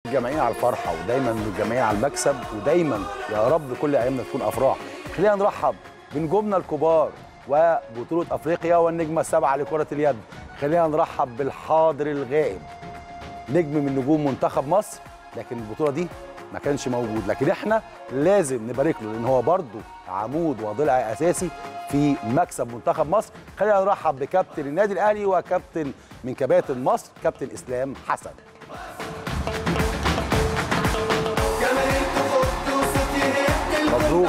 متجمعين على الفرحه ودايما متجمعين على المكسب ودايما يا رب كل ايامنا تكون افراح خلينا نرحب بنجومنا الكبار وبطوله افريقيا والنجمه السبعه لكره اليد خلينا نرحب بالحاضر الغائب نجم من نجوم منتخب مصر لكن البطوله دي ما كانش موجود لكن احنا لازم نبارك له لان هو برضه عمود وضلع اساسي في مكسب منتخب مصر خلينا نرحب بكابتن النادي الاهلي وكابتن من كباتن مصر كابتن اسلام حسن مبروك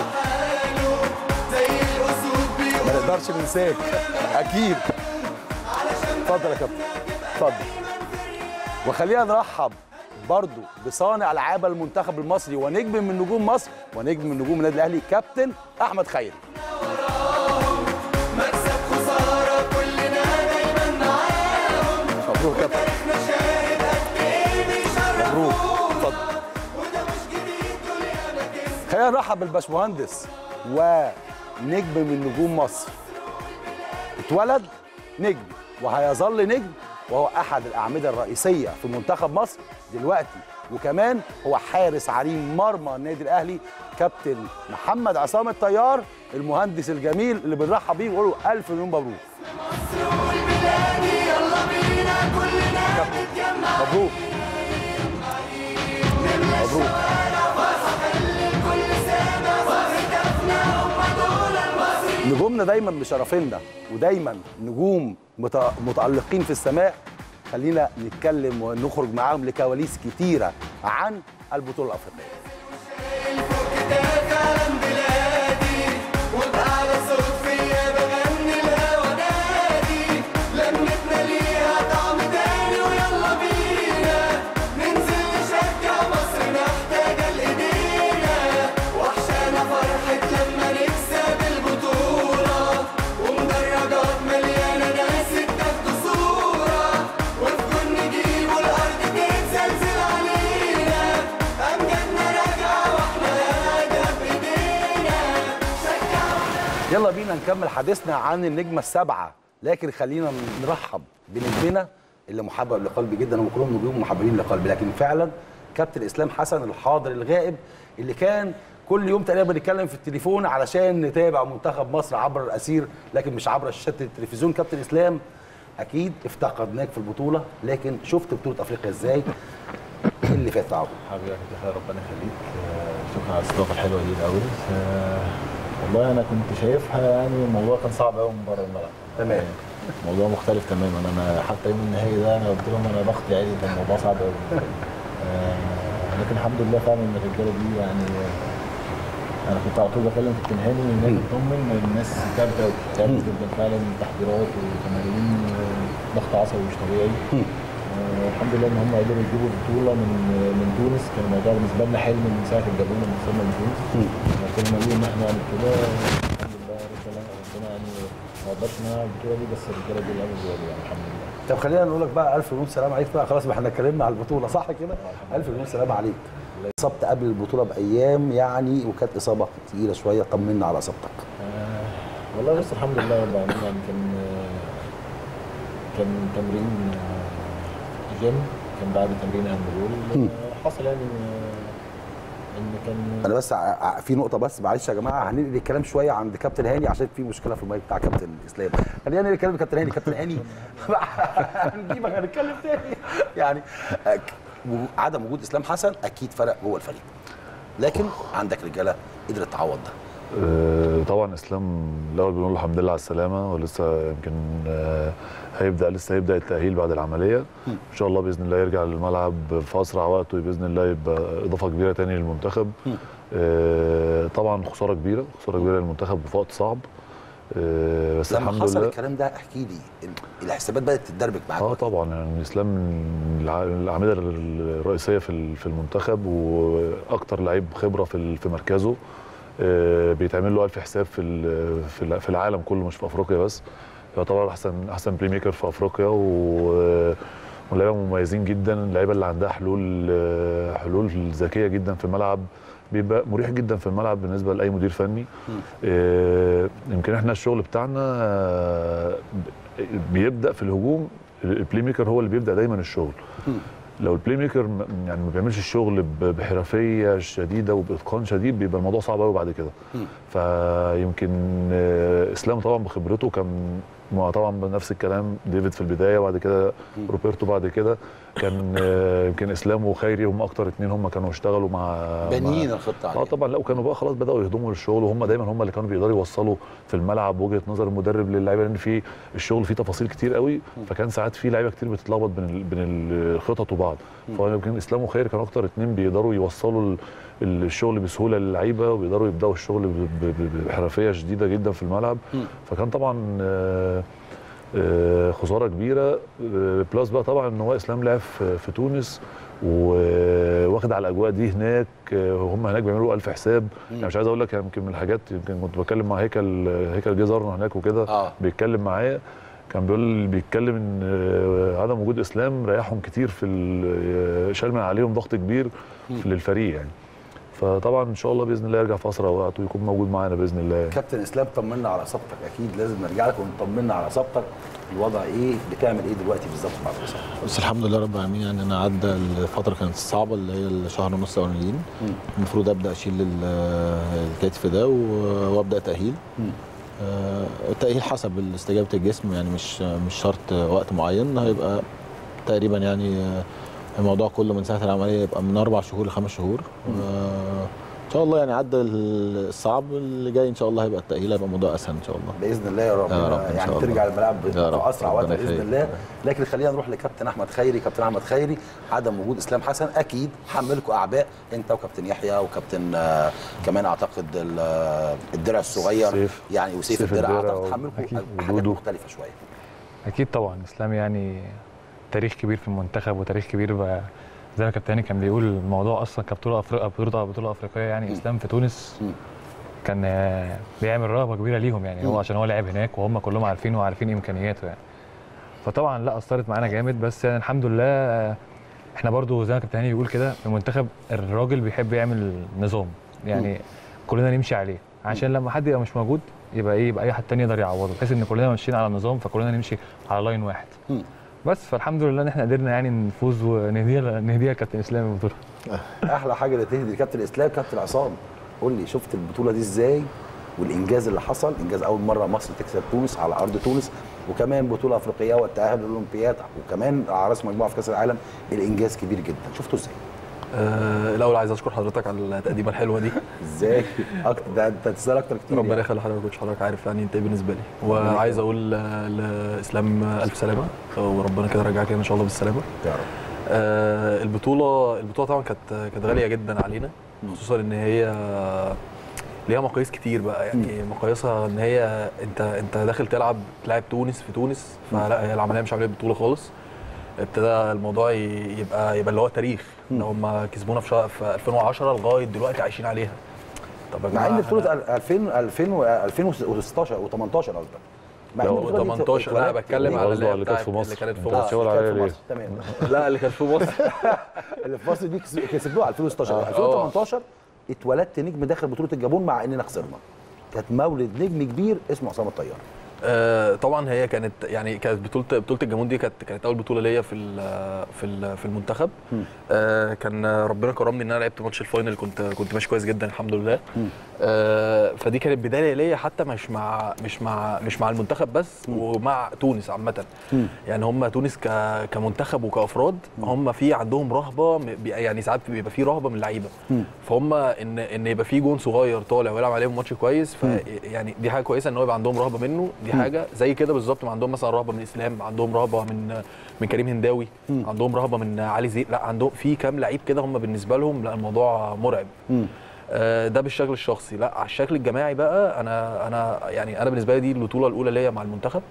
ما نقدرش ننساك اكيد اتفضل يا كابتن اتفضل وخلينا نرحب برضو بصانع العاب المنتخب المصري ونجم من نجوم مصر ونجم من نجوم النادي الاهلي كابتن احمد خيري مكسب خسارة كلنا دايما معاهم مبروك يا كابتن احنا شاهد قد ايه بيشرفونا مبروك اتفضل وده مش جديد دول ياما كسب خلينا نرحب بالباشمهندس ونجم من نجوم مصر اتولد نجم وهيظل نجم وهو احد الاعمده الرئيسيه في منتخب مصر دلوقتي وكمان هو حارس عريم مرمى النادي الاهلي كابتن محمد عصام الطيار المهندس الجميل اللي بنرحب بيه ونقول له الف مليون مبروك والبلادي يلا بينا كلنا نتجمع مبروك مبروك كل سنة وهدفنا هم دول المصريين نجومنا دايما بشرفنا ودايما نجوم مت- متألقين في السماء خلينا نتكلم ونخرج معاهم لكواليس كتيرة عن البطولة الأفريقية كتاب علم بلادي وبأعلى صوت فيا بغني الهوى نادي لمتنا ليها طعم تاني ويلا بينا ننزل نشجع مصر محتاجة لإيدينا وحشانا فرحة لما نكسب البطولة ومدرجات مليانة ناس اتاخدوا صورة وفي جون نجيب والأرض تتزلزل علينا أمجادنا راجعة واحنا هدف إيدينا شجعونا يلا بينا نكمل حديثنا عن النجمة السبعة لكن خلينا نرحب بنجمنا اللي محبب لقلبي جدا هم كلهم نجوم محببين لقلبي لكن فعلا كابتن اسلام حسن الحاضر الغائب اللي كان كل يوم تقريبا بنتكلم في التليفون علشان نتابع منتخب مصر عبر الاسير لكن مش عبر شاشات التلفزيون كابتن اسلام اكيد افتقدناك في البطوله لكن شفت بطوله افريقيا ازاي إيه اللي فات تعب حبيبي يا كابتن ربنا يخليك آه، شكرا على الاستضافه الحلوه دي الاول آه، والله انا كنت شايفها يعني الموضوع كان صعب قوي من بره الملعب تمام. يعني الموضوع مختلف تماما انا حتى يوم النهائي ده انا قلت لهم انا ضغطي عالي كان الموضوع صعب قوي آه، لكن الحمد لله فعلا ان الرجاله دي يعني انا كنت على طول بكلم كابتن هاني هناك بطمن الناس تعبت قوي تعبت جدا فعلا تحضيرات وتمارين آه، ضغط عصبي مش طبيعي آه، الحمد لله ان هم قدروا يجيبوا البطوله من من تونس كان الموضوع بالنسبه لنا حلم من ساعه الجابون لما وصلنا من تونس آه، كنا ناويين ان احنا نعمل كده الحمد لله ربنا ربنا يعني ما قدرش نلعب البطوله دي بس الرجاله دي لعبوا جوه يعني الحمد لله طب خلينا نقول لك بقى الف مليون سلام عليك بقى خلاص ما احنا اتكلمنا على البطوله صح كده الف مليون سلام عليك اصبت قبل البطوله بايام يعني وكانت اصابه تقيله شويه طمنا على اصابتك آه، والله بس الحمد لله رب العالمين يعني كان آه، كان تمرين آه، جيم كان بعد تمرين هاندبول آه، حصل يعني آه، ان كان انا بس ع- ع- في نقطه بس معلش يا جماعه هننقل الكلام شويه عند كابتن هاني عشان في مشكله في المايك بتاع كابتن اسلام خلينا ننقل الكلام لكابتن هاني كابتن هاني هنجيبك هنتكلم تاني يعني أك- و- عدم وجود اسلام حسن اكيد فرق جوه الفريق لكن عندك رجاله قدرت تعوض ده آه، طبعا اسلام الاول بنقول له الحمد لله على السلامه ولسه يمكن آه، هيبدا لسه هيبدا التاهيل بعد العمليه ان شاء الله باذن الله يرجع للملعب في اسرع وقت وباذن الله يبقى اضافه كبيره تاني للمنتخب آه، طبعا خساره كبيره خساره كبيره للمنتخب في وقت صعب آه، بس لما الحمد حصل لله الكلام ده احكي لي ال- الحسابات بدات تتدربك معاك اه طبعا يعني اسلام من الع- الاعمده الرئيسيه في ال- في المنتخب واكتر لعيب خبره في ال- في مركزه آه، بيتعمل له الف حساب في ال- في ال- في العالم كله مش في افريقيا بس يعتبر احسن احسن بلاي ميكر في افريقيا و ولاعيبه مميزين جدا اللعيبه اللي عندها حلول آه، حلول ذكيه جدا في الملعب بيبقى مريح جدا في الملعب بالنسبه لاي مدير فني آه، يمكن احنا الشغل بتاعنا آه، بيبدا في الهجوم البلاي ميكر هو اللي بيبدا دايما الشغل لو البلاي ميكر م- يعني ما بيعملش الشغل ب- بحرفيه شديده وباتقان شديد بيبقى الموضوع صعب قوي بعد كده فيمكن آه، اسلام طبعا بخبرته كان ما طبعا بنفس الكلام ديفيد في البدايه وبعد كده روبرتو بعد كده كان آه، يمكن اسلام وخيري هم اكتر اتنين هم كانوا اشتغلوا مع بانيين مع- الخطه اه عليه طبعا لا وكانوا بقى خلاص بداوا يهضموا للشغل وهم دايما هم اللي كانوا بيقدروا يوصلوا في الملعب وجهه نظر المدرب للعيبه لان في الشغل فيه تفاصيل كتير قوي فكان ساعات في لعيبه كتير بتتلخبط بين ال- بين الخطط وبعض فيمكن اسلام وخير كانوا اكتر اتنين بيقدروا يوصلوا ال- الشغل بسهوله للعيبه وبيقدروا يبداوا الشغل ب- ب- بحرفيه شديده جدا في الملعب فكان طبعا آه، آه، خساره كبيره آه، بلس بقى طبعا ان هو اسلام لعب في في تونس وواخد على الاجواء دي هناك آه، وهم هناك بيعملوا الف حساب يعني مش عايز اقول لك يمكن من الحاجات يمكن كنت بتكلم مع هيكل هيكل جه زارنا هناك وكده اه بيتكلم معايا كان بيقول بيتكلم ان آه، عدم وجود اسلام ريحهم كتير في ال- آه، شال من عليهم ضغط كبير في للفريق يعني فطبعا ان شاء الله باذن الله يرجع في اسرع وقت ويكون موجود معانا باذن الله يعني. كابتن اسلام طمنا على اصابتك اكيد لازم نرجع لك ونطمنا على اصابتك الوضع ايه بتعمل ايه دلوقتي بالظبط بعد الاصابه بس الحمد لله رب العالمين يعني انا عدى الفتره كانت صعبه اللي هي الشهر ونص الاولانيين المفروض ابدا اشيل ال- الكتف ده و- وابدا تاهيل آه، التاهيل حسب استجابه الجسم يعني مش مش شرط وقت معين هيبقى تقريبا يعني آه، الموضوع كله من ساعه العمليه يبقى من اربع شهور لخمس شهور آه، ان شاء الله يعني عدى الصعب اللي جاي ان شاء الله هيبقى التاهيل هيبقى الموضوع اسهل ان شاء الله باذن الله يا رب, يا رب إن يعني شاء ترجع الله. الملعب يا رب. في اسرع وقت ربنا باذن يخليك. الله لكن خلينا نروح لكابتن احمد خيري كابتن احمد خيري عدم وجود اسلام حسن اكيد حملكم اعباء انت وكابتن يحيى وكابتن آه، كمان اعتقد ال- آه، الدرع الصغير سيف. يعني وسيف سيف الدرع الدرع اعتقد و- حملكم أكيد. حاجات ودودو. مختلفه شويه اكيد طبعا اسلام يعني تاريخ كبير في المنتخب وتاريخ كبير بقى زي ما كابتن هاني كان بيقول الموضوع اصلا كبطوله افريقيا بطوله بطوله افريقيه يعني اسلام في تونس مم. كان آه، بيعمل رهبه كبيره ليهم يعني هو عشان هو لعب هناك وهم كلهم عارفينه وعارفين امكانياته يعني فطبعا لا اثرت معانا جامد بس يعني الحمد لله آه، احنا برضو زي ما كابتن هاني بيقول كده في المنتخب الراجل بيحب يعمل نظام يعني كلنا نمشي عليه عشان لما حد يبقى مش موجود يبقى ايه يبقى اي حد تاني يقدر يعوضه بحيث ان كلنا ماشيين على النظام فكلنا نمشي على لاين واحد مم. بس فالحمد لله ان احنا قدرنا يعني نفوز ونهديها نهديها كابتن اسلام البطوله احلى حاجه اللي تهدي كابتن اسلام كابتن عصام قول لي شفت البطوله دي ازاي والانجاز اللي حصل انجاز اول مره مصر تكسب تونس على ارض تونس وكمان بطوله افريقيه والتاهل للاولمبياد وكمان على راس مجموعه في كاس العالم الانجاز كبير جدا شفته ازاي آه، الاول عايز اشكر حضرتك على التقديمه الحلوه دي ازاي اكتر ده انت تسال اكتر كتير ربنا يعني. يخلي حضرتك كنتش حضرتك عارف يعني انت ايه بالنسبه لي وعايز اقول آه، لاسلام الف سلامه وربنا كده يرجعك هنا ان شاء الله بالسلامه يا رب آه، البطوله البطوله طبعا كانت كانت غاليه جدا علينا خصوصا ان هي ليها مقاييس كتير بقى يعني مقاييسها ان هي انت انت داخل تلعب تلعب تونس في تونس فلا هي العمليه مش عمليه بطوله خالص ابتدى الموضوع ي- يبقى يبقى اللي هو تاريخ ان هم كسبونا في شهر في 2010 لغايه دلوقتي عايشين عليها طب يا مع جماعة ان بطوله إحنا- 2000 2000 و 2016 و 18 قصدك مع إن لا، البطولة دي 18 لا انا اتولدت بتكلم على قصده اللي, على اللي كانت بتاعت- في مصر. اللي كانت في أنت آه، مصر بتشاور كانت عليها في ليه؟ مصر. تمام لا اللي كانت في مصر اللي في مصر دي كس- كسبنوها 2016 2018 اتولدت نجم داخل بطوله الجابون مع اننا خسرنا كانت مولد نجم كبير اسمه عصام الطيار آه، طبعا هي كانت يعني كانت بطوله بطوله الجامون دي كانت كانت اول بطوله ليا في ال- في ال- في المنتخب آه، كان ربنا كرمني ان انا لعبت ماتش الفاينل كنت كنت ماشي كويس جدا الحمد لله آه، فدي كانت بدايه ليا حتى مش مع مش مع مش مع المنتخب بس ومع تونس عامه يعني هم تونس ك- كمنتخب وكافراد هم في عندهم رهبه م- بي- يعني ساعات بيبقى في رهبه من اللعيبه فهم ان ان يبقى في جون صغير طالع ويلعب عليهم ماتش كويس ف يعني دي حاجه كويسه ان هو يبقى عندهم رهبه منه دي حاجه زي كده بالظبط ما عندهم مثلا رهبه من اسلام عندهم رهبه من من كريم هنداوي عندهم رهبه من علي زيد لا عندهم في كام لعيب كده هم بالنسبه لهم لا الموضوع مرعب آه، ده بالشكل الشخصي لا على الشكل الجماعي بقى انا انا يعني انا بالنسبه لي دي البطوله الاولى ليا مع المنتخب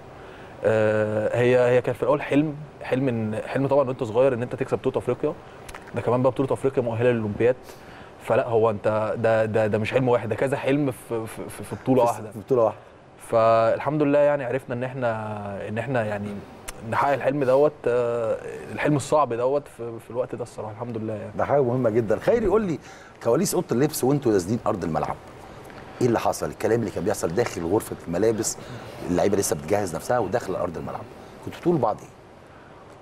آه، هي هي كانت في الاول حلم حلم ان حلم طبعا وانت صغير ان انت تكسب بطوله افريقيا ده كمان بقى بطوله افريقيا مؤهله للاولمبياد فلا هو انت ده ده ده مش حلم واحد ده كذا حلم في في, في, في بطوله واحده في بطوله واحده فالحمد لله يعني عرفنا ان احنا ان احنا يعني نحقق الحلم دوت آه، الحلم الصعب دوت في, في الوقت ده الصراحه الحمد لله يعني ده حاجه مهمه جدا خيري قول لي كواليس اوضه اللبس وانتوا نازلين ارض الملعب ايه اللي حصل الكلام اللي كان بيحصل داخل غرفه الملابس اللعيبه لسه بتجهز نفسها وداخل ارض الملعب كنتوا بتقولوا لبعض ايه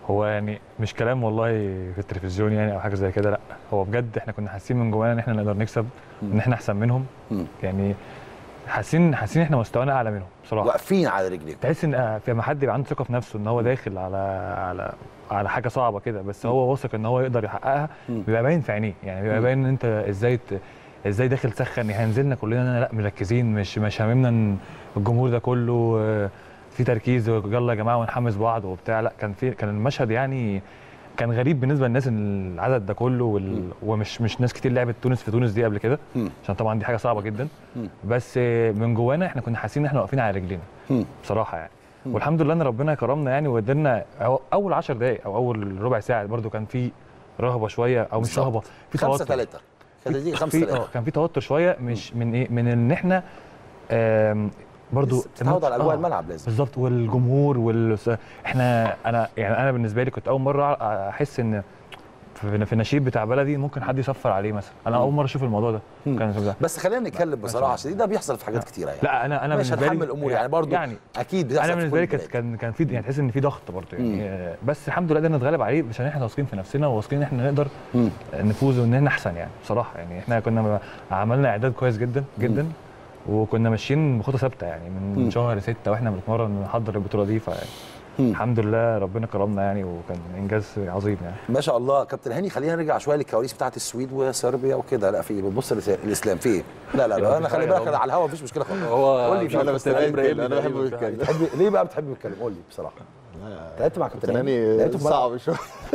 هو يعني مش كلام والله في التلفزيون يعني او حاجه زي كده لا هو بجد احنا كنا حاسين من جوانا ان احنا نقدر نكسب ان احنا احسن منهم مم. يعني حاسين حاسين احنا مستوانا اعلى منهم بصراحه واقفين على رجليكم تحس ان آه، لما حد يبقى عنده ثقه في نفسه ان هو داخل على على على حاجه صعبه كده بس هو واثق ان هو يقدر يحققها مم. بيبقى باين في عينيه يعني بيبقى مم. باين ان انت ازاي ت... ازاي داخل تسخن يعني هنزلنا كلنا لا مركزين مش مش هاممنا ان الجمهور ده كله آه، في تركيز يلا يا جماعه ونحمس بعض وبتاع لا كان في كان المشهد يعني كان غريب بالنسبه للناس ان العدد ده كله وال... ومش مش ناس كتير لعبت تونس في تونس دي قبل كده مم. عشان طبعا دي حاجه صعبه جدا مم. بس آه، من جوانا احنا كنا حاسين ان احنا واقفين على رجلينا مم. بصراحه يعني والحمد لله ان ربنا كرمنا يعني وقدرنا أو- اول 10 دقائق او اول ربع ساعه برضو كان في رهبه شويه او مش بالظبط. رهبه في خمسة توتر ثلاثة كانت دي خمسة في اه ثلاثة كان في توتر شويه مش من ايه من ان احنا آم، برضو بتتعود على اجواء آه، الملعب لازم بالظبط والجمهور وال احنا انا يعني انا بالنسبه لي كنت اول مره احس ان في في النشيد بتاع بلدي ممكن حد يصفر عليه مثلا انا اول مره اشوف الموضوع ده مم. كان ده بس خلينا نتكلم بصراحه عشان ده بيحصل في حاجات كتيره يعني لا انا انا مش بالنسبه لي هنحمل الامور يعني برضو يعني اكيد بيحصل انا في بالنسبه لي كل كانت البلاد. كان كان في يعني تحس ان في ضغط برضه يعني آه، بس الحمد لله قدرنا نتغلب عليه عشان احنا واثقين في نفسنا وواثقين ان احنا نقدر مم. نفوز وان احنا احسن يعني بصراحه يعني احنا كنا عملنا اعداد كويس جدا جدا وكنا ماشيين بخطه ثابته يعني من مم. شهر ستة واحنا بنتمرن نحضر البطوله دي مم. فالحمد لله ربنا كرمنا يعني وكان انجاز عظيم يعني ما شاء الله كابتن هاني خلينا نرجع شويه للكواليس بتاعت السويد وصربيا وكده لا في إيه؟ بتبص للس- الاسلام في ايه؟ لا لا لا انا خلي بالك أنا على الهوا مفيش مشكله خالص هو قول لي مش في- عارف أنا كابتن هاني بتكلم، إبراهيم أنا بحب تقريباً. أتكلم. بتحب ليه بقى بتحب تتكلم قول لي بصراحه لعبت مع كابتن هاني لعبت في صعب ملعب- شويه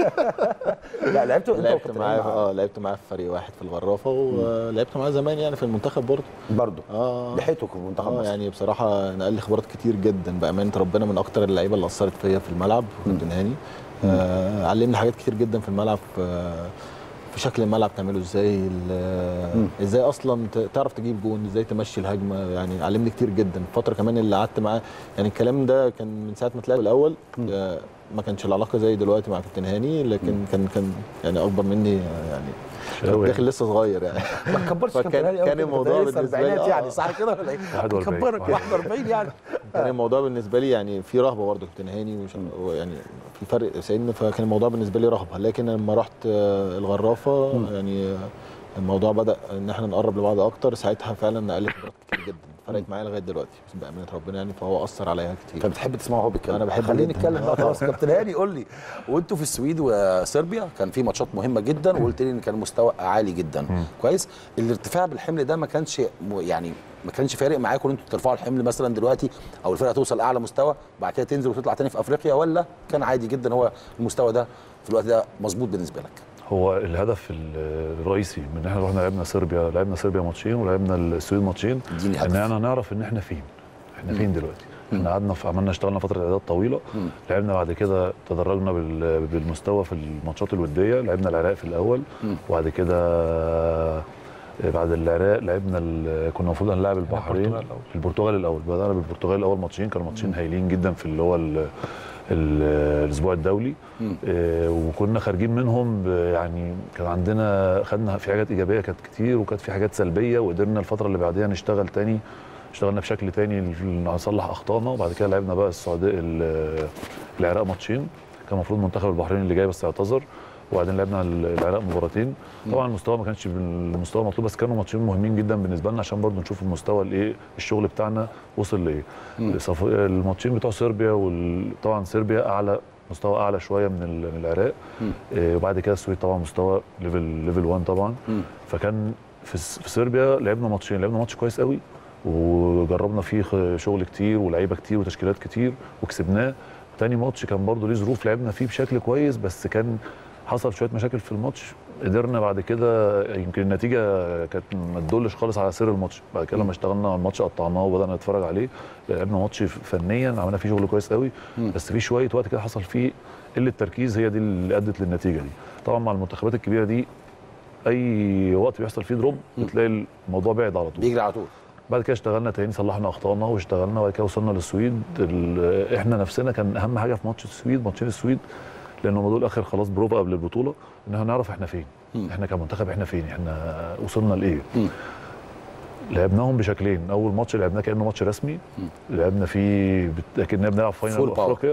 لا لعبت انت لعبت وكابتن معاه هاني اه لعبت معاه في فريق واحد في الغرافه ولعبت معاه زمان يعني في المنتخب برضه برضه اه لحقته في منتخب اه مصر يعني بصراحه نقل لي خبرات كتير جدا بامانه ربنا من اكتر اللعيبه اللي اثرت فيا في الملعب كابتن هاني آه علمني حاجات كتير جدا في الملعب في, في شكل الملعب تعمله ازاي ال- ازاي اصلا ت- تعرف تجيب جون ازاي تمشي الهجمه يعني علمني كتير جدا الفتره كمان اللي قعدت معاه يعني الكلام ده كان من ساعه ما طلعت الاول آه ما كانش العلاقه زي دلوقتي مع كابتن هاني لكن كان كان يعني اكبر مني آه، يعني شاوي. يعني. داخل لسه صغير يعني ما تكبرش فكان- كابتن هاني أوي كان كده، الموضوع كابتن هاني لسه بالنسبة لي- أربعينات يعني آه. صح كده ولا ايه؟ 41. كبرك 41 يعني كان الموضوع بالنسبه لي يعني في رهبه برضه كابتن هاني وش- يعني في فرق سن فكان الموضوع بالنسبه لي رهبه لكن لما رحت آه، الغرافه يعني آه، الموضوع بدا ان احنا نقرب لبعض اكتر ساعتها فعلا نقلت خبرات كتير جدا فرقت معايا لغايه دلوقتي بس بامانه ربنا يعني فهو اثر عليا انت كتير بتحب تسمعه وهو بيتكلم أنا بحب خلينا جداً. نتكلم بقى خلاص كابتن هاني قول لي وانتوا في السويد وصربيا كان في ماتشات مهمه جدا وقلت لي ان كان المستوى عالي جدا كويس الارتفاع بالحمل ده ما كانش م- يعني ما كانش فارق معاكم ان انتوا ترفعوا الحمل مثلا دلوقتي او الفرقه توصل اعلى مستوى بعد كده تنزل وتطلع تاني في افريقيا ولا كان عادي جدا هو المستوى ده في الوقت ده مظبوط بالنسبه لك هو الهدف ال- الرئيسي من ان احنا رحنا لعبنا صربيا لعبنا صربيا ماتشين ولعبنا السويد ماتشين اديني ان هدف احنا نعرف ان احنا فين احنا فين دلوقتي احنا قعدنا في عملنا اشتغلنا فتره اعداد طويله مم. لعبنا بعد كده تدرجنا بال- بالمستوى في الماتشات الوديه لعبنا العراق في الاول مم. وبعد كده بعد العراق لعبنا ال- كنا المفروض هنلاعب البحرين البرتغال الأول. البرتغال الاول بدانا بالبرتغال الاول ماتشين كانوا ماتشين هايلين جدا في اللي هو ال- ال- الاسبوع الدولي مم. آه، وكنا خارجين منهم ب- يعني كان عندنا خدنا في حاجات ايجابيه كانت كتير وكانت في حاجات سلبيه وقدرنا الفتره اللي بعديها نشتغل تاني اشتغلنا بشكل تاني ل- نصلح اخطائنا وبعد كده لعبنا بقى السعوديه ال- العراق ماتشين كان المفروض منتخب البحرين اللي جاي بس اعتذر وبعدين لعبنا ال- العراق مباراتين طبعا المستوى ما كانش بالمستوى المطلوب بس كانوا ماتشين مهمين جدا بالنسبه لنا عشان برضو نشوف المستوى الايه الشغل بتاعنا وصل لايه صف- الماتشين بتوع صربيا وطبعا صربيا اعلى مستوى اعلى شويه من ال- من العراق مم. آه، وبعد كده السويد طبعا مستوى ليفل ليفل 1 طبعا مم. فكان في س- في صربيا لعبنا ماتشين لعبنا ماتش كويس قوي وجربنا فيه خ- شغل كتير ولاعيبه كتير وتشكيلات كتير وكسبناه تاني ماتش كان برضو ليه ظروف لعبنا فيه بشكل كويس بس كان حصل شويه مشاكل في الماتش قدرنا بعد كده يمكن النتيجه كانت ما تدلش خالص على سير الماتش بعد كده لما اشتغلنا على الماتش قطعناه وبدانا نتفرج عليه لعبنا ماتش فنيا عملنا فيه شغل كويس قوي بس في شويه وقت كده حصل فيه قله تركيز هي دي اللي ادت للنتيجه دي طبعا مع المنتخبات الكبيره دي اي وقت بيحصل فيه دروب بتلاقي الموضوع بعد على طول بيجري على طول بعد كده اشتغلنا تاني صلحنا اخطائنا واشتغلنا وبعد كده وصلنا للسويد ال- احنا نفسنا كان اهم حاجه في ماتش السويد ماتشين السويد لان هم دول اخر خلاص بروفا قبل البطوله ان احنا نعرف احنا فين مم. احنا كمنتخب احنا فين احنا وصلنا لايه مم. لعبناهم بشكلين اول ماتش لعبناه كانه ماتش رسمي لعبنا فيه بت- كاننا بنلعب فاينل Full power. افريقيا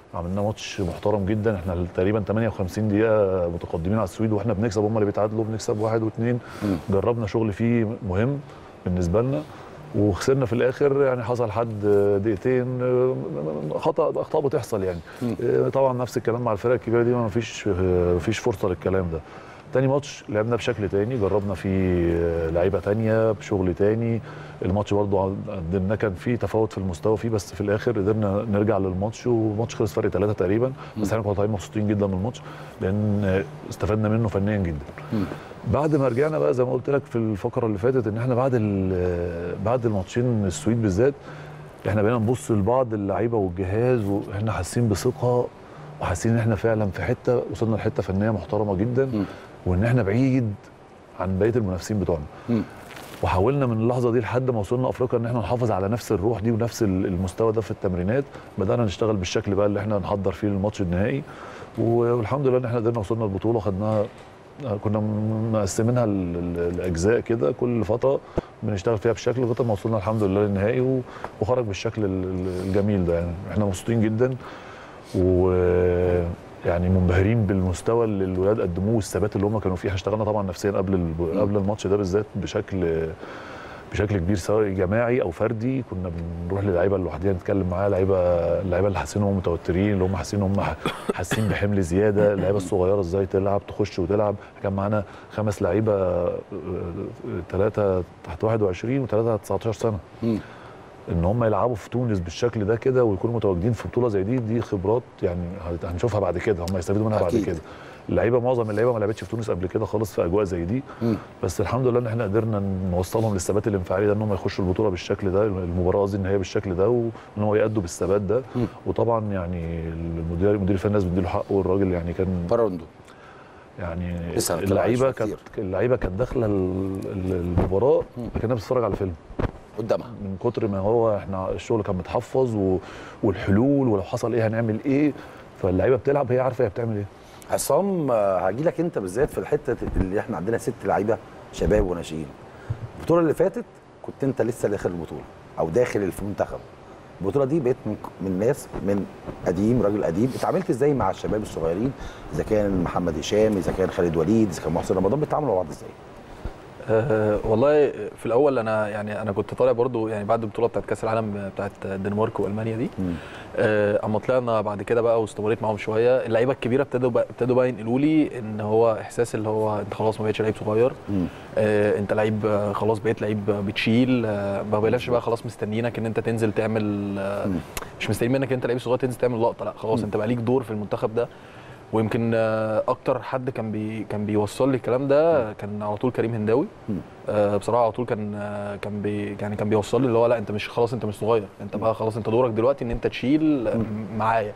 عملنا ماتش محترم جدا احنا تقريبا 58 دقيقه متقدمين على السويد واحنا بنكسب هم اللي بيتعادلوا بنكسب واحد واثنين جربنا شغل فيه مهم بالنسبه لنا وخسرنا في الاخر يعني حصل حد دقيقتين خطا اخطاء بتحصل يعني طبعا نفس الكلام مع الفرق الكبيره دي ما فيش ما فيش فرصه للكلام ده تاني ماتش لعبنا بشكل تاني جربنا فيه لعيبه تانية بشغل تاني الماتش برضه عندنا كان فيه تفاوت في المستوى فيه بس في الاخر قدرنا نرجع للماتش والماتش خلص فرق ثلاثه تقريبا بس احنا كنا طالعين مبسوطين جدا من الماتش لان استفدنا منه فنيا جدا بعد ما رجعنا بقى زي ما قلت لك في الفقره اللي فاتت ان احنا بعد ال- بعد الماتشين السويد بالذات احنا بقينا نبص لبعض اللعيبه والجهاز واحنا حاسين بثقه وحاسين ان احنا فعلا في حته وصلنا لحته فنيه محترمه جدا وان احنا بعيد عن بقيه المنافسين بتوعنا مم. وحاولنا من اللحظه دي لحد ما وصلنا افريقيا ان احنا نحافظ على نفس الروح دي ونفس ال- المستوى ده في التمرينات بدانا نشتغل بالشكل بقى اللي احنا نحضر فيه الماتش النهائي والحمد لله ان احنا قدرنا وصلنا البطوله خدناها كنا مقسمينها ل- ل- لاجزاء كده كل فتره بنشتغل فيها بشكل لغايه ما وصلنا الحمد لله للنهائي و- وخرج بالشكل ال- ال- الجميل ده يعني احنا مبسوطين جدا و يعني منبهرين بالمستوى اللي الولاد قدموه والثبات اللي هم كانوا فيه احنا اشتغلنا طبعا نفسيا قبل ال- قبل الماتش ده بالذات بشكل بشكل كبير سواء جماعي او فردي كنا بنروح للعيبه لوحدينا نتكلم معاها لعيبه اللعيبه اللي حاسين هم متوترين اللي هم حاسين هم حاسين بحمل زياده اللعيبه الصغيره ازاي تلعب تخش وتلعب كان معانا خمس لعيبه ثلاثه تحت 21 وثلاثه 19 سنه مم. ان هم يلعبوا في تونس بالشكل ده كده ويكونوا متواجدين في بطوله زي دي دي خبرات يعني هت- هنشوفها بعد كده هم يستفيدوا منها بعد أكيد. كده اللعيبه معظم اللعيبه ما لعبتش في تونس قبل كده خالص في اجواء زي دي مم. بس الحمد لله ان احنا قدرنا نوصلهم للثبات الانفعالي ده ان هم يخشوا البطوله بالشكل ده المباراه قصدي ان هي بالشكل ده وان هو يأدوا بالثبات ده مم. وطبعا يعني المدير المدير الفني لازم نديله حقه والراجل يعني كان فراندو يعني لسه هنتكلم اللعيبه عنه كانت كتير. اللعيبه كانت داخله ال- ال- المباراه كانها بتتفرج على فيلم قدامها من كتر ما هو احنا الشغل كان متحفظ و... والحلول ولو حصل ايه هنعمل ايه فاللعيبه بتلعب هي عارفه هي بتعمل ايه عصام آه، هاجي لك انت بالذات في الحته اللي احنا عندنا ست لعيبه شباب وناشئين البطوله اللي فاتت كنت انت لسه داخل البطوله او داخل المنتخب البطوله دي بقيت من من ناس من قديم راجل قديم اتعاملت ازاي مع الشباب الصغيرين اذا كان محمد هشام اذا كان خالد وليد اذا كان محسن رمضان بيتعاملوا مع بعض ازاي أه والله في الاول انا يعني انا كنت طالع برضو يعني بعد البطوله بتاعت كاس العالم بتاعت الدنمارك والمانيا دي آه، اما طلعنا بعد كده بقى واستمريت معاهم شويه اللعيبه الكبيره ابتدوا بقى ابتدوا بقى ينقلوا لي ان هو احساس اللي هو انت خلاص ما بقتش لعيب صغير آه، انت لعيب آه، خلاص بقيت لعيب بتشيل آه، ما بقيناش بقى خلاص مستنيينك ان انت تنزل تعمل آه، مش مستنيين منك ان انت لعيب صغير تنزل تعمل لقطه لا خلاص انت بقى ليك دور في المنتخب ده ويمكن آه، اكتر حد كان بي كان بيوصل لي الكلام ده كان على طول كريم هنداوي آه، بصراحه على طول كان آه، كان بي يعني كان بيوصل لي اللي هو لا انت مش خلاص انت مش صغير انت بقى خلاص انت دورك دلوقتي ان انت تشيل آه، معايا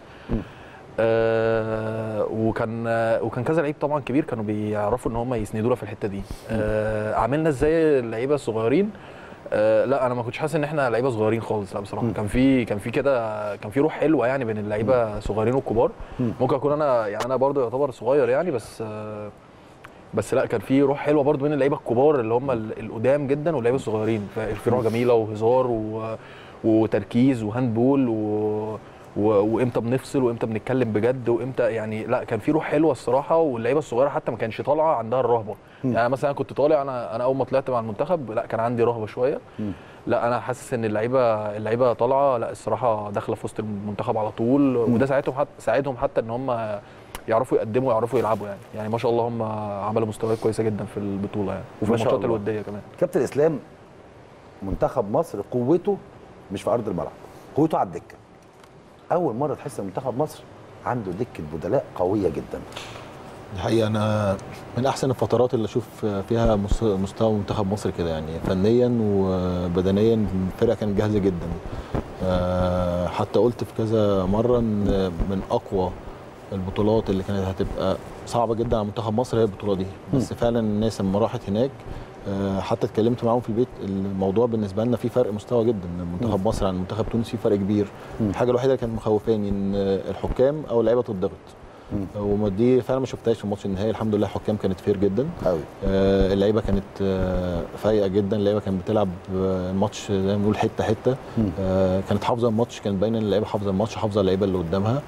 آه وكان آه وكان كذا لعيب طبعا كبير كانوا بيعرفوا ان هم يسندونا في الحته دي آه عملنا ازاي اللعيبه الصغيرين آه لا انا ما كنتش حاسس ان احنا لعيبه صغيرين خالص لا بصراحه كان في كان في كده كان في روح حلوه يعني بين اللعيبه الصغيرين والكبار ممكن اكون انا يعني انا برضو يعتبر صغير يعني بس آه بس لا كان في روح حلوه برضو بين اللعيبه الكبار اللي هم ال- القدام جدا واللعيبه الصغيرين ف- في روح جميله وهزار و... وتركيز وهاندبول و... و... وامتى بنفصل وامتى بنتكلم بجد وامتى يعني لا كان في روح حلوه الصراحه واللعيبه الصغيره حتى ما كانش طالعه عندها الرهبه يعني مثلا أنا كنت طالع انا انا اول ما طلعت مع المنتخب لا كان عندي رهبه شويه لا انا حاسس ان اللعيبه اللعيبه طالعه لا الصراحه داخله في وسط المنتخب على طول وده ساعدهم حتى ساعدهم حتى ان هم يعرفوا يقدموا ويعرفوا يلعبوا يعني يعني ما شاء الله هم عملوا مستويات كويسه جدا في البطوله يعني وفي ما شاء الماتشات الله. الوديه كمان كابتن اسلام منتخب مصر قوته مش في ارض الملعب قوته على الدكه اول مره تحس ان منتخب مصر عنده دكه بدلاء قويه جدا الحقيقه انا من احسن الفترات اللي اشوف فيها مس- مستوى منتخب مصر كده يعني فنيا وبدنيا الفرقه كانت جاهزه جدا آه، حتى قلت في كذا مره ان من eقوى البطولات اللي كانت هتبقى صعبه جدا على منتخب مصر هي البطوله دي بس فعلا الناس لما راحت هناك آه، حتى اتكلمت معاهم في البيت الموضوع بالنسبه لنا في فرق مستوى جدا منتخب مصر عن منتخب تونس في فرق كبير الحاجه الوحيده اللي كانت مخوفاني ان الحكام او اللعيبه تتضغط وما دي فعلا ما شفتهاش في الماتش النهائي الحمد لله الحكام كانت فير جدا قوي آه، اللعيبه كانت آه، فايقه جدا اللعيبه كانت بتلعب آه، الماتش زي ما بنقول حته حته آه، كانت حافظه الماتش كانت باينه ان اللعيبه حافظه الماتش حافظه اللعيبه اللي قدامها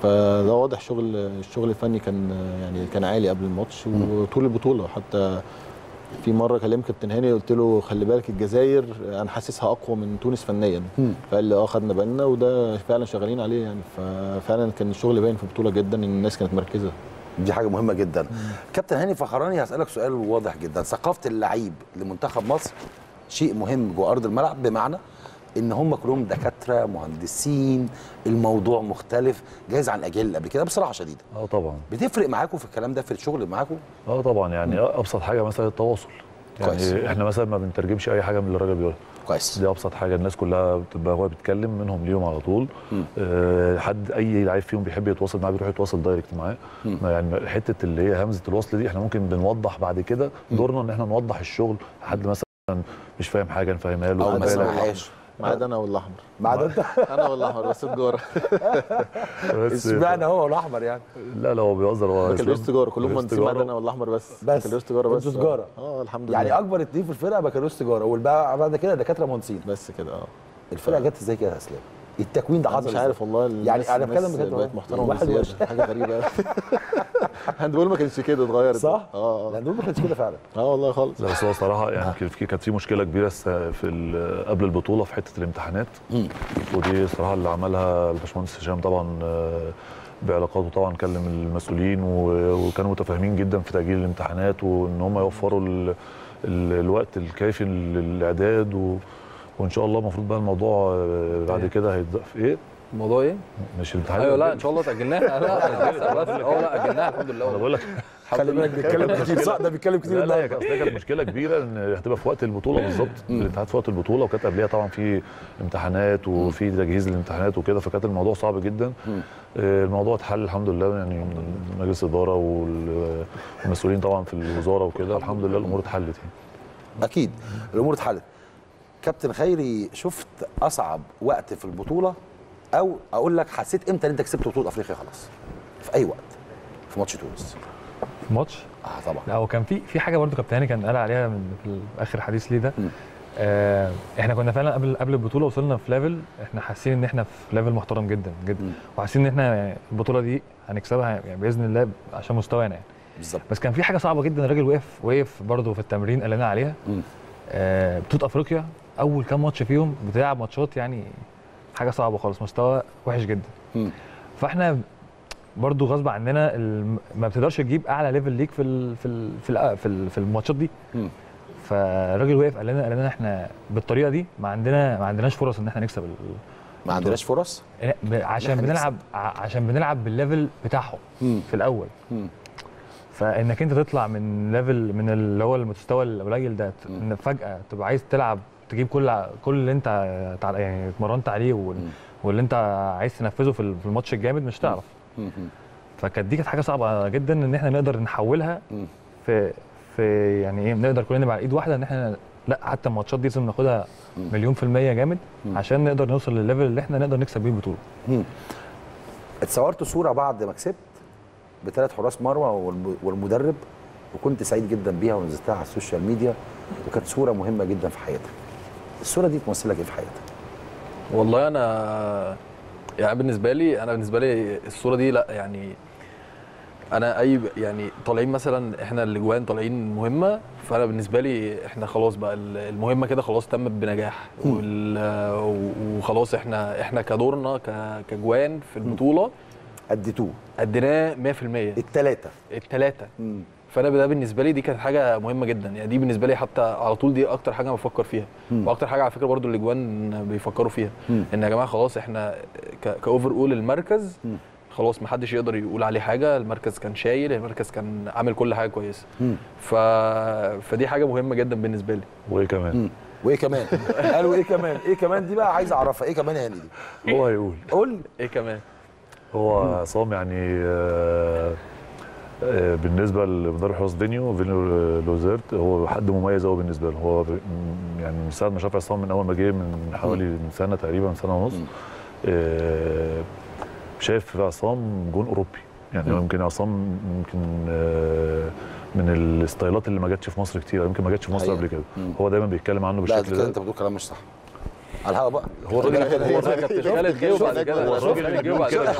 فده واضح شغل الشغل الفني كان يعني كان عالي قبل الماتش وطول البطوله حتى في مره كلمت كابتن هاني قلت له خلي بالك الجزائر انا حاسسها اقوى من تونس فنيا مم. فقال لي اه خدنا بالنا وده فعلا شغالين عليه يعني ففعلا كان الشغل باين في البطوله جدا ان الناس كانت مركزه دي حاجه مهمه جدا كابتن هاني فخراني هسالك سؤال واضح جدا ثقافه اللعيب لمنتخب مصر شيء مهم جوه ارض الملعب بمعنى ان هم كلهم دكاتره مهندسين الموضوع مختلف جايز عن الاجيال اللي قبل كده بصراحه شديده اه طبعا بتفرق معاكم في الكلام ده في الشغل معاكم اه طبعا يعني ابسط حاجه مثلا التواصل يعني كويس. احنا مثلا ما بنترجمش اي حاجه من اللي الراجل بيقولها كويس دي ابسط حاجه الناس كلها بتبقى هو بيتكلم منهم ليهم على طول مم. آه حد اي لعيب فيهم بيحب يتواصل معاه بيروح يتواصل دايركت معاه مم. ما يعني حته اللي هي همزه الوصل دي احنا ممكن بنوضح بعد كده دورنا ان احنا نوضح الشغل حد مثلا مش فاهم حاجه نفهمها له او ما بالك. سمعهاش ما عدا انا والاحمر ما عدا انت انا والاحمر بس تجاره بس اشمعنى هو الاحمر يعني لا لا هو بيهزر هو ما كانوش إسلام. تجاره كلهم كانوش مهندسين ما عدا تجارة. انا والاحمر بس بس. ما كانوش تجاره بس انتوا تجارة. اه الحمد لله يعني اكبر اتنين في الفرقه بكالوريوس تجاره والباقي بعد كده دكاتره مهندسين بس كده اه الفرقه جت ازاي كده يا اسلام التكوين ده أنا حصل مش إزاي؟ عارف والله الناس- يعني أنا بتكلم الناس بجد بقت والله. محترمه واحد بزياده حاجه غريبه أوي. هاندبول ما كانش كده اتغيرت صح؟ اه اه لان دول ما كانش كده فعلا اه والله خالص لا بس هو صراحه يعني كان في- كانت في مشكله كبيره س- في ال- قبل البطوله في حته الامتحانات مم. ودي صراحه اللي عملها الباشمهندس هشام طبعا آه، بعلاقاته طبعا كلم المسؤولين و- وكانوا متفاهمين جدا في تاجيل الامتحانات وان هم يوفروا ال ال الوقت الكافي للاعداد و وان شاء الله المفروض بقى الموضوع آه، بعد كده هيتضاف ايه الموضوع ايه؟ مش الامتحانات ايوه لا ان شاء الله تاجلناها لا لسه بس اه لا اجلناها الحمد لله انا بقول لك خلي بالك بيتكلم كتير صح ده بيتكلم كتير لا لا هي النهارده كانت أصل هي كانت مشكله كبيره ان هتبقى في وقت البطوله بالظبط الامتحانات في وقت البطوله وكانت قبلها طبعا في امتحانات وفي تجهيز للامتحانات وكده فكانت الموضوع صعب جدا آه، الموضوع اتحل الحمد لله يعني مجلس الاداره وال- والمسؤولين طبعا في الوزاره وكده الحمد لله الامور اتحلت يعني اكيد الامور اتحلت كابتن خيري شفت اصعب وقت في البطوله او اقول لك حسيت امتى ان انت كسبت بطوله افريقيا خلاص في اي وقت في ماتش تونس في ماتش اه طبعا لا هو كان في في حاجه برضو كابتن هاني كان قال عليها من في اخر حديث ليه ده مم. آه احنا كنا فعلا قبل قبل البطوله وصلنا في ليفل احنا حاسين ان احنا في ليفل محترم جدا جدا مم. وحاسين ان احنا يعني البطوله دي هنكسبها يعني باذن الله عشان مستوانا يعني بالظبط بس كان في حاجه صعبه جدا الراجل وقف وقف برضو في التمرين قال لنا عليها مم. آه بطوله افريقيا اول كام ماتش فيهم بتلعب ماتشات يعني حاجه صعبه خالص مستوى وحش جدا مم. فاحنا برضو غصب عننا الم- ما بتقدرش تجيب اعلى ليفل ليك في ال في ال في ال في, ال في الماتشات دي مم. فالراجل وقف قال لنا قال لنا احنا بالطريقه دي ما عندنا ما عندناش فرص ان احنا نكسب ال- ما عندناش فرص ب- عشان نكسب. بنلعب ع- عشان بنلعب بالليفل بتاعهم مم. في الاول مم. فانك انت تطلع من ليفل من اللي هو المستوى القليل ده ت- مم. ان فجاه تبقى عايز تلعب تجيب كل ع- كل اللي انت تع- يعني اتمرنت عليه وال- مم. واللي انت عايز تنفذه في ال- في الماتش الجامد مش هتعرف مم. فكانت دي كانت حاجه صعبه جدا ان احنا نقدر نحولها مم. في في يعني ايه نقدر كلنا نبقى على ايد واحده ان احنا لا حتى الماتشات دي لازم ناخدها مم. مليون في الميه جامد مم. عشان نقدر نوصل للليفل اللي احنا نقدر نكسب بيه البطوله مم. اتصورت صوره بعد ما كسبت بثلاث حراس مرمى والم- والمدرب وكنت سعيد جدا بيها ونزلتها على السوشيال ميديا وكانت صوره مهمه جدا في حياتك الصوره دي تمثل لك ايه في حياتك والله انا يعني بالنسبه لي انا بالنسبه لي الصوره دي لا يعني انا اي يعني طالعين مثلا احنا الاجوان طالعين مهمه فانا بالنسبه لي احنا خلاص بقى المهمه كده خلاص تمت بنجاح وال- وخلاص احنا احنا كدورنا ك- كجوان في البطوله اديتوه اديناه 100% الثلاثه الثلاثه فانا ده بالنسبه لي دي كانت حاجه مهمه جدا يعني دي بالنسبه لي حتى على طول دي اكتر حاجه أنا بفكر فيها مم. واكتر حاجه على فكره برضو الاجوان بيفكروا فيها مم. ان يا جماعه خلاص احنا ك- كاوفر اول المركز مم. خلاص ما حدش يقدر يقول عليه حاجه المركز كان شايل المركز كان عامل كل حاجه كويسه مم. ف... فدي حاجه مهمه جدا بالنسبه لي وايه كمان مم. وايه كمان قالوا ايه كمان ايه كمان دي بقى عايز اعرفها ايه كمان يا هاني دي هو هيقول قول لي ايه كمان هو عصام يعني آه، آه، بالنسبه لمدرب حراس فينيو فينيو لوزيرت هو حد مميز قوي بالنسبه له هو ب- م- يعني من ساعه ما شاف عصام من اول ما جه من حوالي من سنه تقريبا من سنه ونص مم. آه، شايف في عصام جون اوروبي يعني مم. هو يمكن عصام يمكن آه، من الستايلات اللي ما جاتش في مصر كتير يمكن ما جاتش في مصر حقيقة. قبل كده مم. هو دايما بيتكلم عنه لا بالشكل كده ده انت بتقول كلام مش صح على الهوا بقى هو الراجل هو كانت اشتغلت جه وبعد كده هو الراجل اللي بيقول كده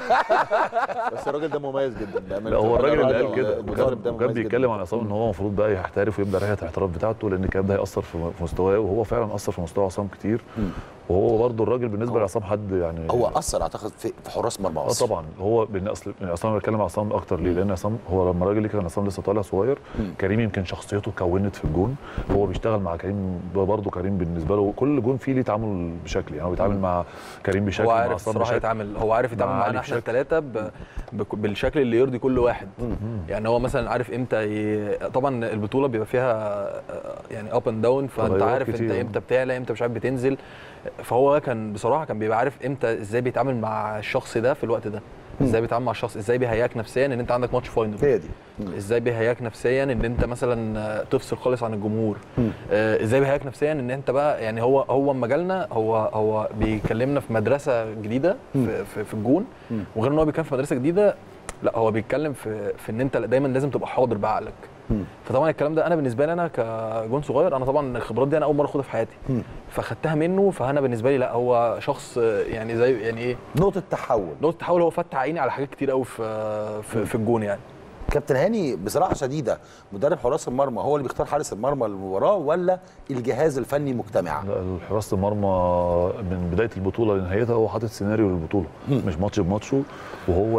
بس الراجل ده مميز جدا بأمانة. لا هو الراجل اللي قال الراجل- كده المدرب ده وكان مميز بيتكلم جداً. عن عصام ان هو المفروض بقى يحترف ويبدا رحله الاحتراف بتاعته لان الكلام ده هياثر في في مستواه وهو فعلا اثر في مستوى عصام كتير وهو برضه الراجل بالنسبه لعصام حد يعني هو اثر اعتقد في في حراس مرمى اه أثر. طبعا هو بان اصل عصام أنا بتكلم عن عصام اكتر ليه؟ لان عصام هو لما الراجل اللي كان عصام لسه طالع صغير كريم يمكن شخصيته كونت في الجون هو بيشتغل مع كريم برضه كريم بالنسبه له كل جون فيه ليه تعامل بشكل يعني هو بيتعامل مع كريم بشكل هو مع عارف عصام الصراحه بشكل يتعامل هو عارف يتعامل مع معانا علي احنا بشكل. الثلاثه ب... ب... بالشكل اللي يرضي كل واحد يعني هو مثلا عارف امتى ي... طبعا البطوله بيبقى فيها آه، يعني اب اند داون فانت تغيرات عارف انت كتير. امتى بتعلى امتى مش عارف بتنزل فهو كان بصراحه كان بيبقى عارف امتى ازاي بيتعامل مع الشخص ده في الوقت ده ازاي بيتعامل مع الشخص ازاي بيهيئك نفسيا ان انت عندك ماتش فاينل هي دي ازاي بيهيئك نفسيا ان انت مثلا آه، تفصل خالص عن الجمهور آه، ازاي بيهيئك نفسيا ان انت بقى يعني هو هو مجالنا هو هو بيكلمنا في مدرسه جديده في, في, في الجون وغير ان هو بيتكلم في مدرسه جديده لا هو بيتكلم في في ان انت دايما لازم تبقى حاضر بعقلك فطبعا الكلام ده انا بالنسبه لي انا كجون صغير انا طبعا الخبرات دي انا اول مره اخدها في حياتي فخدتها منه فانا بالنسبه لي لا هو شخص آه، يعني زي يعني ايه نقطه تحول نقطه تحول هو فتح عيني على حاجات كتير قوي في في, في الجون يعني كابتن هاني بصراحه شديده مدرب حراس المرمى هو اللي بيختار حارس المرمى للمباراه ولا الجهاز الفني مجتمع لا حراسه المرمى من بدايه البطوله لنهايتها هو حاطط سيناريو للبطوله مش ماتش بماتشه وهو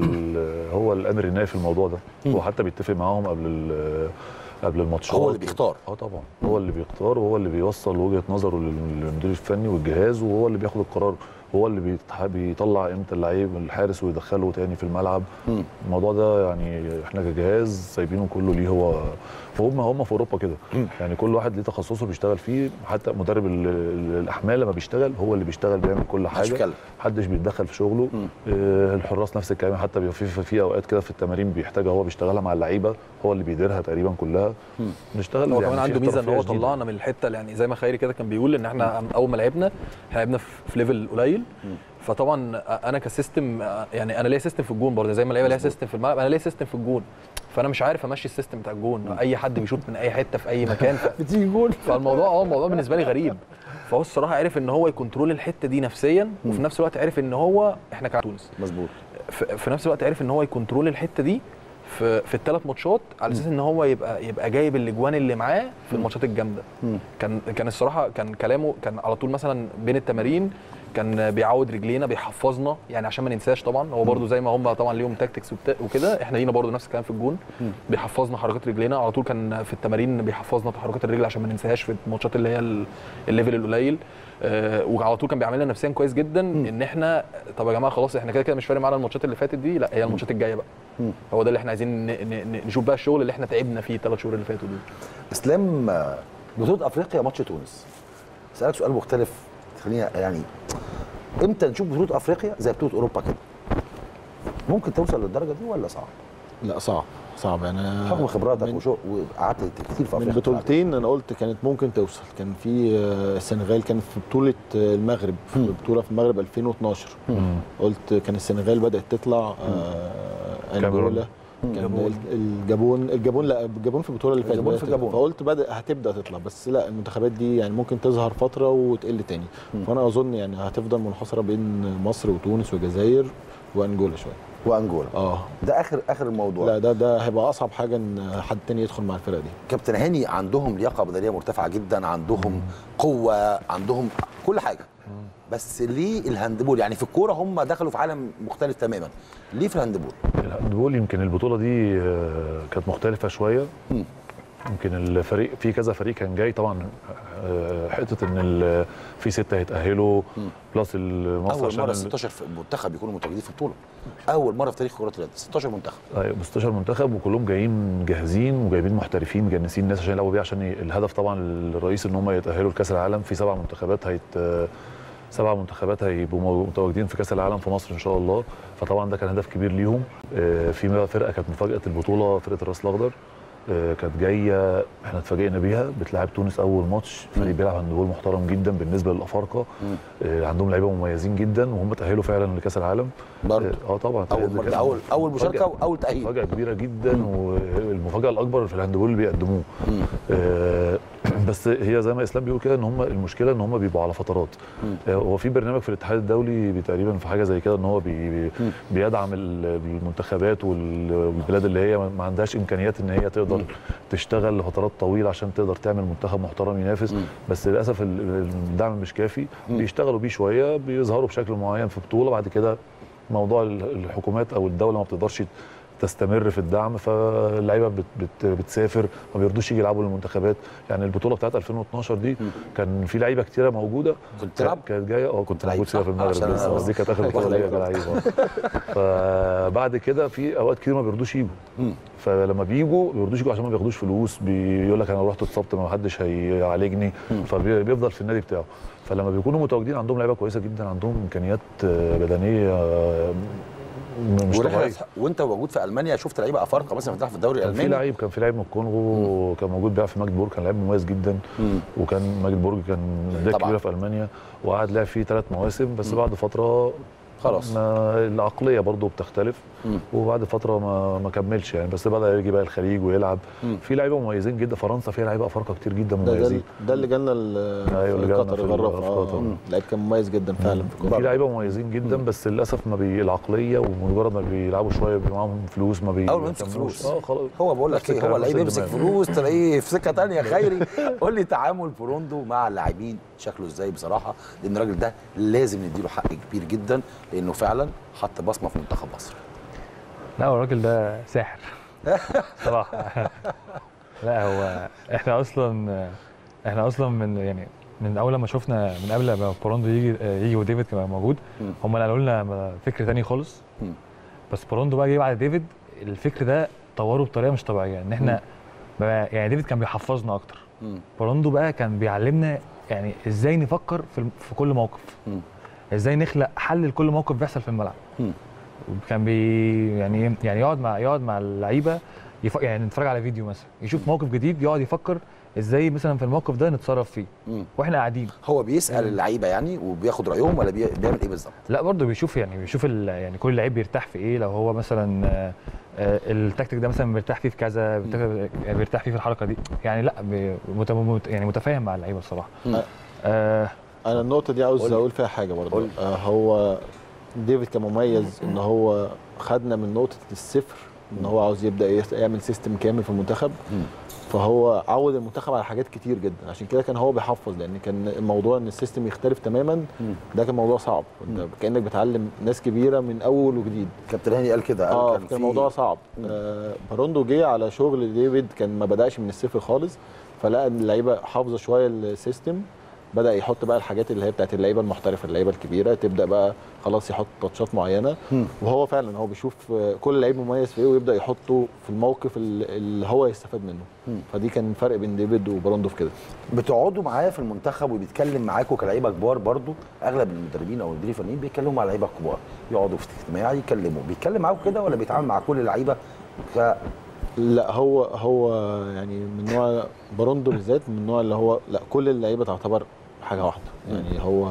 ال- هو الامر النهائي في الموضوع ده هو حتى بيتفق معاهم قبل ال- قبل الماتشات هو اللي بيختار. اه طبعا هو اللي بيختار وهو اللي بيوصل وجهه نظره لل- للمدير الفني والجهاز وهو اللي بياخد القرار هو اللي بيتح- بيطلع امتى اللعيب الحارس ويدخله تاني في الملعب الموضوع ده يعني احنا كجهاز سايبينه كله ليه هو فهم هم في اوروبا كده يعني كل واحد ليه تخصصه بيشتغل فيه حتى مدرب ال- ال- الاحمال لما بيشتغل هو اللي بيشتغل بيعمل كل محدش حاجه يتكلم. محدش بيتدخل في شغله آه الحراس نفس الكلام حتى بيبقى في في- في اوقات كده في التمارين بيحتاجها هو بيشتغلها مع اللعيبه هو اللي بيديرها تقريبا كلها نشتغل هو يعني كمان في عنده ميزه ان هو احترافية شديدة. طلعنا من الحته اللي يعني زي ما خيري كده كان بيقول ان احنا اول ما لعبنا احنا لعبنا في في ليفل قليل فطبعا انا كسيستم يعني انا ليا سيستم في الجون برضه زي ما اللعيبه ليها سيستم في الملعب انا ليا سيستم في الجون فانا مش عارف امشي السيستم بتاع الجون اي حد بيشوط من اي حته في اي مكان ف... بتيجي جول فالموضوع اه الموضوع بالنسبه لي غريب فهو الصراحه عرف ان هو يكنترول الحته دي نفسيا وفي نفس الوقت عرف ان هو احنا كتونس مظبوط في في نفس الوقت عرف ان هو يكنترول الحته دي في في الثلاث ماتشات على اساس ان هو يبقى يبقى جايب الاجوان اللي معاه في الماتشات الجامده كان كان الصراحه كان كلامه كان على طول مثلا بين التمارين كان بيعود رجلينا بيحفظنا يعني عشان ما ننساش طبعا هو برده زي ما هم طبعا ليهم تاكتكس وكده احنا لينا برده نفس الكلام في الجون بيحفظنا حركات رجلينا على طول كان في التمارين بيحفظنا حركات الرجل عشان ما ننساهاش في الماتشات اللي هي ال- الليفل القليل آه، وعلى طول كان بيعملنا نفسيا كويس جدا ان احنا طب يا جماعه خلاص احنا كده كده مش فارق معانا الماتشات اللي فاتت دي لا هي الماتشات الجايه بقى هو ده اللي احنا عايزين ن- ن- ن- نشوف بقى الشغل اللي احنا تعبنا فيه الثلاث شهور اللي فاتوا دول اسلام آه، بطوله افريقيا ماتش تونس اسالك سؤال مختلف خلينا يعني امتى نشوف بطوله افريقيا زي بطوله اوروبا كده ممكن توصل للدرجه دي ولا صعب لا صعب صعب يعني بحكم خبراتك من- وشو وقعدت كتير في من افريقيا بطولتين انا قلت كانت ممكن توصل كان في آه، السنغال كان في بطوله آه، المغرب في بطوله في المغرب 2012 قلت كان السنغال بدات تطلع آه، كاميرون. انجولا كان ال- الجابون الجابون لا الجابون في البطوله اللي فاتت الجابون في بدأت الجابون. تطلع. فقلت بدا هتبدا تطلع بس لا المنتخبات دي يعني ممكن تظهر فتره وتقل تاني فانا اظن يعني هتفضل منحصره بين مصر وتونس والجزائر وانجولا شويه وانجولا اه ده اخر اخر الموضوع لا ده ده هيبقى اصعب حاجه ان حد تاني يدخل مع الفرقه دي كابتن هاني عندهم لياقه بدنيه مرتفعه جدا عندهم قوه عندهم كل حاجه بس ليه الهاندبول يعني في الكوره هم دخلوا في عالم مختلف تماما ليه في الهاندبول الهاندبول يمكن البطوله دي آه، كانت مختلفه شويه مم. يمكن الفريق في كذا فريق كان جاي طبعا آه، حته ان ال- في سته هيتاهلوا بلس مصر اول عشان مره ال- 16 في منتخب يكونوا متواجدين في البطوله اول مره في تاريخ كره اليد 16 منتخب أيوة، 16 منتخب وكلهم جايين جاهزين وجايبين محترفين مجنسين الناس عشان يلعبوا بيه عشان ي- الهدف طبعا الرئيسي ان هم يتاهلوا لكاس العالم في سبع منتخبات هيت سبع منتخبات هيبقوا مو- متواجدين في كاس العالم في مصر ان شاء الله فطبعا ده كان هدف كبير ليهم آه، في بقى فرقه كانت مفاجاه البطوله فرقه الراس الاخضر آه، كانت جايه احنا اتفاجئنا بيها بتلعب تونس اول ماتش فريق بيلعب هاندبول محترم جدا بالنسبه للافارقه آه، عندهم لعيبه مميزين جدا وهم تاهلوا فعلا لكاس العالم برضه. اه طبعا اول ده مرة كان اول اول مشاركه مفاجأة. واول تاهيل مفاجاه كبيره جدا والمفاجاه الاكبر في الهاندبول اللي بيقدموه آه، بس هي زي ما اسلام بيقول كده ان هم المشكله ان هم بيبقوا على فترات آه، هو في برنامج في الاتحاد الدولي بي- تقريبا في حاجه زي كده ان هو بي بي بيدعم ال- المنتخبات وال- والبلاد اللي هي ما عندهاش امكانيات ان هي تقدر تشتغل لفترات طويله عشان تقدر تعمل منتخب محترم ينافس بس للاسف ال- الدعم مش كافي بيشتغلوا بيه شويه بيظهروا بشكل معين في بطوله بعد كده موضوع ال- الحكومات او الدوله ما بتقدرش تستمر في الدعم فاللعيبه بت بت بتسافر ما بيرضوش يجي يلعبوا للمنتخبات يعني البطوله بتاعت 2012 دي كان في لعيبه كتيره موجوده كنت تلعب؟ كانت جايه اه كنت لعيب موجود فيها صح؟ في المغرب عشان لسه أنا- دي كانت اخر بطوله ليا كلاعب آه. فبعد كده في اوقات كتير ما بيرضوش يجوا فلما بيجوا ما بيرضوش يجوا عشان ما بياخدوش فلوس بيقول لك انا رحت اتصبت ما حدش هيعالجني فبيفضل في النادي بتاعه فلما بيكونوا متواجدين عندهم لعيبه كويسه جدا عندهم امكانيات آه، بدنيه آه، مش طبيعيه ورحلة وانت موجود في المانيا شفت لعيبه افارقه مثلا بتلعب في الدوري كان في الالماني لعيب كان في لعيب من الكونغو كان موجود بيلعب في ماجدبورج كان لعيب مميز جدا مم. وكان ماجدبورج كان بدايه طبعاً. كبيره في المانيا وقعد لعب فيه ثلاث مواسم بس بعد فتره خلاص. ما العقليه برضه بتختلف مم. وبعد فتره ما ما كملش يعني بس بدا يجي بقى الخليج ويلعب مم. في لعيبه مميزين جدا فرنسا فيها لعيبه افارقه كتير جدا ده ده, مميزين ده اللي جالنا ال- أيوة، اللي في جالنا قطر في ال- يجرب في اه قطر. آه. لعيب كان مميز جدا فعلا في في قطر لعيبه مميزين جدا بس للاسف ما بي العقليه ومجرد ما بيلعبوا شويه بيبقى معاهم فلوس ما بي اول ما يمسك بيهتموش. فلوس اه خلاص هو بقول لك نفس ايه هو الكلام، لعيب نفس يمسك الدماغ. فلوس تلاقيه في سكه تانية خيري قول لي تعامل بروندو مع اللاعبين شكله ازاي بصراحه لان الراجل ده لازم نديله حق كبير جدا لانه فعلا حط بصمه في منتخب مصر لا هو الراجل ده ساحر صراحه لا هو احنا اصلا احنا اصلا من يعني من اول ما شفنا من قبل ما بوروندو يجي يجي وديفيد كان موجود مم. هم اللي قالوا لنا فكر تاني خالص مم. بس بوروندو بقى جه بعد ديفيد الفكر ده طوره بطريقه مش طبيعيه ان احنا بقى يعني ديفيد كان بيحفظنا اكتر مم. بوروندو بقى كان بيعلمنا يعني ازاي نفكر في الم- في كل موقف مم. ازاي نخلق حل لكل موقف بيحصل في الملعب مم. كان بي يعني إيه؟ يعني يقعد مع يقعد مع اللعيبه يف... يعني نتفرج على فيديو مثلا يشوف موقف جديد يقعد يفكر ازاي مثلا في الموقف ده نتصرف فيه مم. واحنا قاعدين هو بيسال اللعيبه يعني وبياخد رايهم ولا بي- بيعمل ايه بالظبط لا برضه بيشوف يعني بيشوف ال... يعني كل لعيب بيرتاح في ايه لو هو مثلا آه، آه، التكتيك ده مثلا بيرتاح فيه في كذا بيرتاح- يعني بيرتاح فيه في الحركه دي يعني لا بي... مت... مت... يعني متفاهم مع اللعيبه الصراحه مم. آه انا النقطه دي عاوز قول لي. اقول فيها حاجه برضه قول لي. آه هو ديفيد كان مميز ان هو خدنا من نقطه الصفر ان هو عاوز يبدا يس- يعمل سيستم كامل في المنتخب مم. فهو عود المنتخب على حاجات كتير جدا عشان كده كان هو بيحفظ لان كان الموضوع ان السيستم يختلف تماما مم. ده كان موضوع صعب انت كانك بتعلم ناس كبيره من اول وجديد كابتن هاني قال كده قال اه كان كان في- الموضوع صعب آه باروندو جه على شغل ديفيد كان ما بداش من الصفر خالص فلقى ان اللعيبه حافظه شويه السيستم بدا يحط بقى الحاجات اللي هي بتاعت اللعيبه المحترفه اللعيبه الكبيره تبدا بقى خلاص يحط تاتشات معينه مم. وهو فعلا هو بيشوف آه، كل لعيب مميز في ايه ويبدا يحطه في الموقف اللي اللي هو يستفاد منه مم. فدي كان فرق بين ديفيد وباروندو في كده بتقعدوا معاه في المنتخب وبيتكلم معاكم كلعيبه كبار برضو اغلب المدربين او المديرين الفنيين بيتكلموا مع لعيبه كبار يقعدوا في اجتماع يكلموا بيتكلم معاكم كده ولا بيتعامل مع كل اللعيبه ك لا هو هو يعني من نوع باروندو بالذات من النوع اللي هو لا كل اللعيبه تعتبر حاجه واحده يعني هو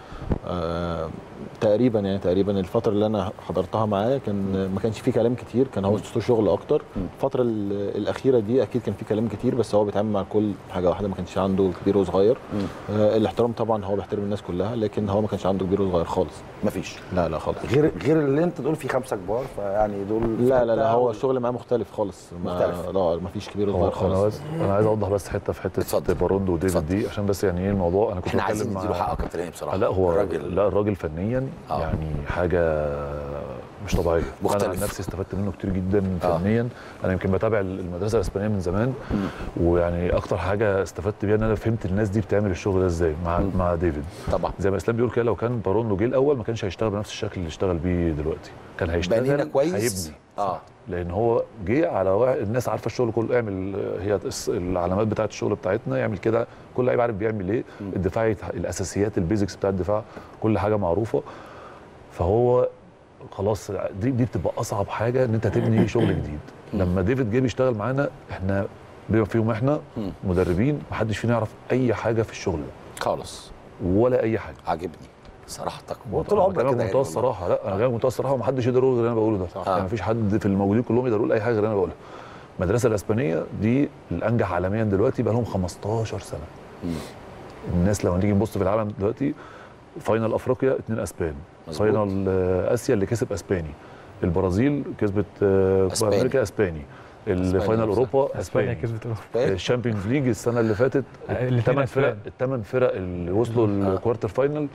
آه تقريبا يعني تقريبا الفتره اللي انا حضرتها معاه كان ما كانش فيه كلام كتير كان هو شغل اكتر الفتره ال- الاخيره دي اكيد كان فيه كلام كتير بس هو بيتعامل مع الكل حاجه واحده ما كانش عنده كبير وصغير آه الاحترام طبعا هو بيحترم الناس كلها لكن هو ما كانش عنده كبير وصغير خالص مفيش لا لا خالص غير غير اللي انت تقول في خمسه كبار فيعني دول لا لا لا هو فتة الشغل معاه مختلف خالص ما مختلف. لا ما فيش كبير هو وصغير انا خالص عايز انا عايز اوضح بس حته في حته اتفضل. باروندو وديفيد اتفضل. دي عشان بس يعني ايه الموضوع انا كنت احنا عايزين بتكلم نديله مع- حقه يا كابتن هاني بصراحه لا هو الراجل لا الراجل فنيا آه. يعني حاجه مش طبيعيه انا مختلف. عن نفسي استفدت منه كتير جدا آه. فنيا انا يمكن بتابع المدرسه الاسبانيه من زمان ويعني اكتر حاجه استفدت بيها ان انا فهمت الناس دي بتعمل الشغل ده ازاي مع مع ديفيد طبعا زي ما اسلام بيقول كده لو كان باروندو جه الاول ما كانش هيشتغل بنفس الشكل اللي اشتغل بيه دلوقتي كان هيشتغل بنينا كويس هيبني اه لان هو جه على واحد الناس عارفه الشغل كله اعمل هي الس- العلامات بتاعه الشغل بتاعتنا يعمل كده كل لعيب عارف بيعمل ايه الدفاع يتح- الاساسيات البيزكس بتاع الدفاع كل حاجه معروفه فهو خلاص دي دي بتبقى اصعب حاجه ان انت تبني شغل جديد لما ديفيد جه بيشتغل معانا احنا بما فيهم احنا مدربين محدش فينا يعرف اي حاجه في الشغل ده خالص ولا اي حاجه عاجبني صراحتك هو طول أنا عمرك بكلمك كده بمنتهى يعني الصراحه لا انا جاي بمنتهى الصراحه ومحدش يقدر يقول غير اللي انا بقوله ده صح. يعني مفيش حد في الموجودين كلهم يقدر يقول اي حاجه غير اللي انا بقولها المدرسه الاسبانيه دي الانجح عالميا دلوقتي بقى لهم 15 سنه الناس لو هنيجي نبص في العالم دلوقتي فاينل افريقيا اتنين اسبان مظبوط. فاينل آه، اسيا اللي كسب اسباني البرازيل كسبت آه، كوبا أسباني. امريكا اسباني الفاينل نفسها. اوروبا اسبانيا اسباني كسبت أوروبا. الشامبيونز ليج السنه اللي فاتت الاتنين الثمان فرق أسبان. الثمان فرق اللي وصلوا الكوارتر فاينل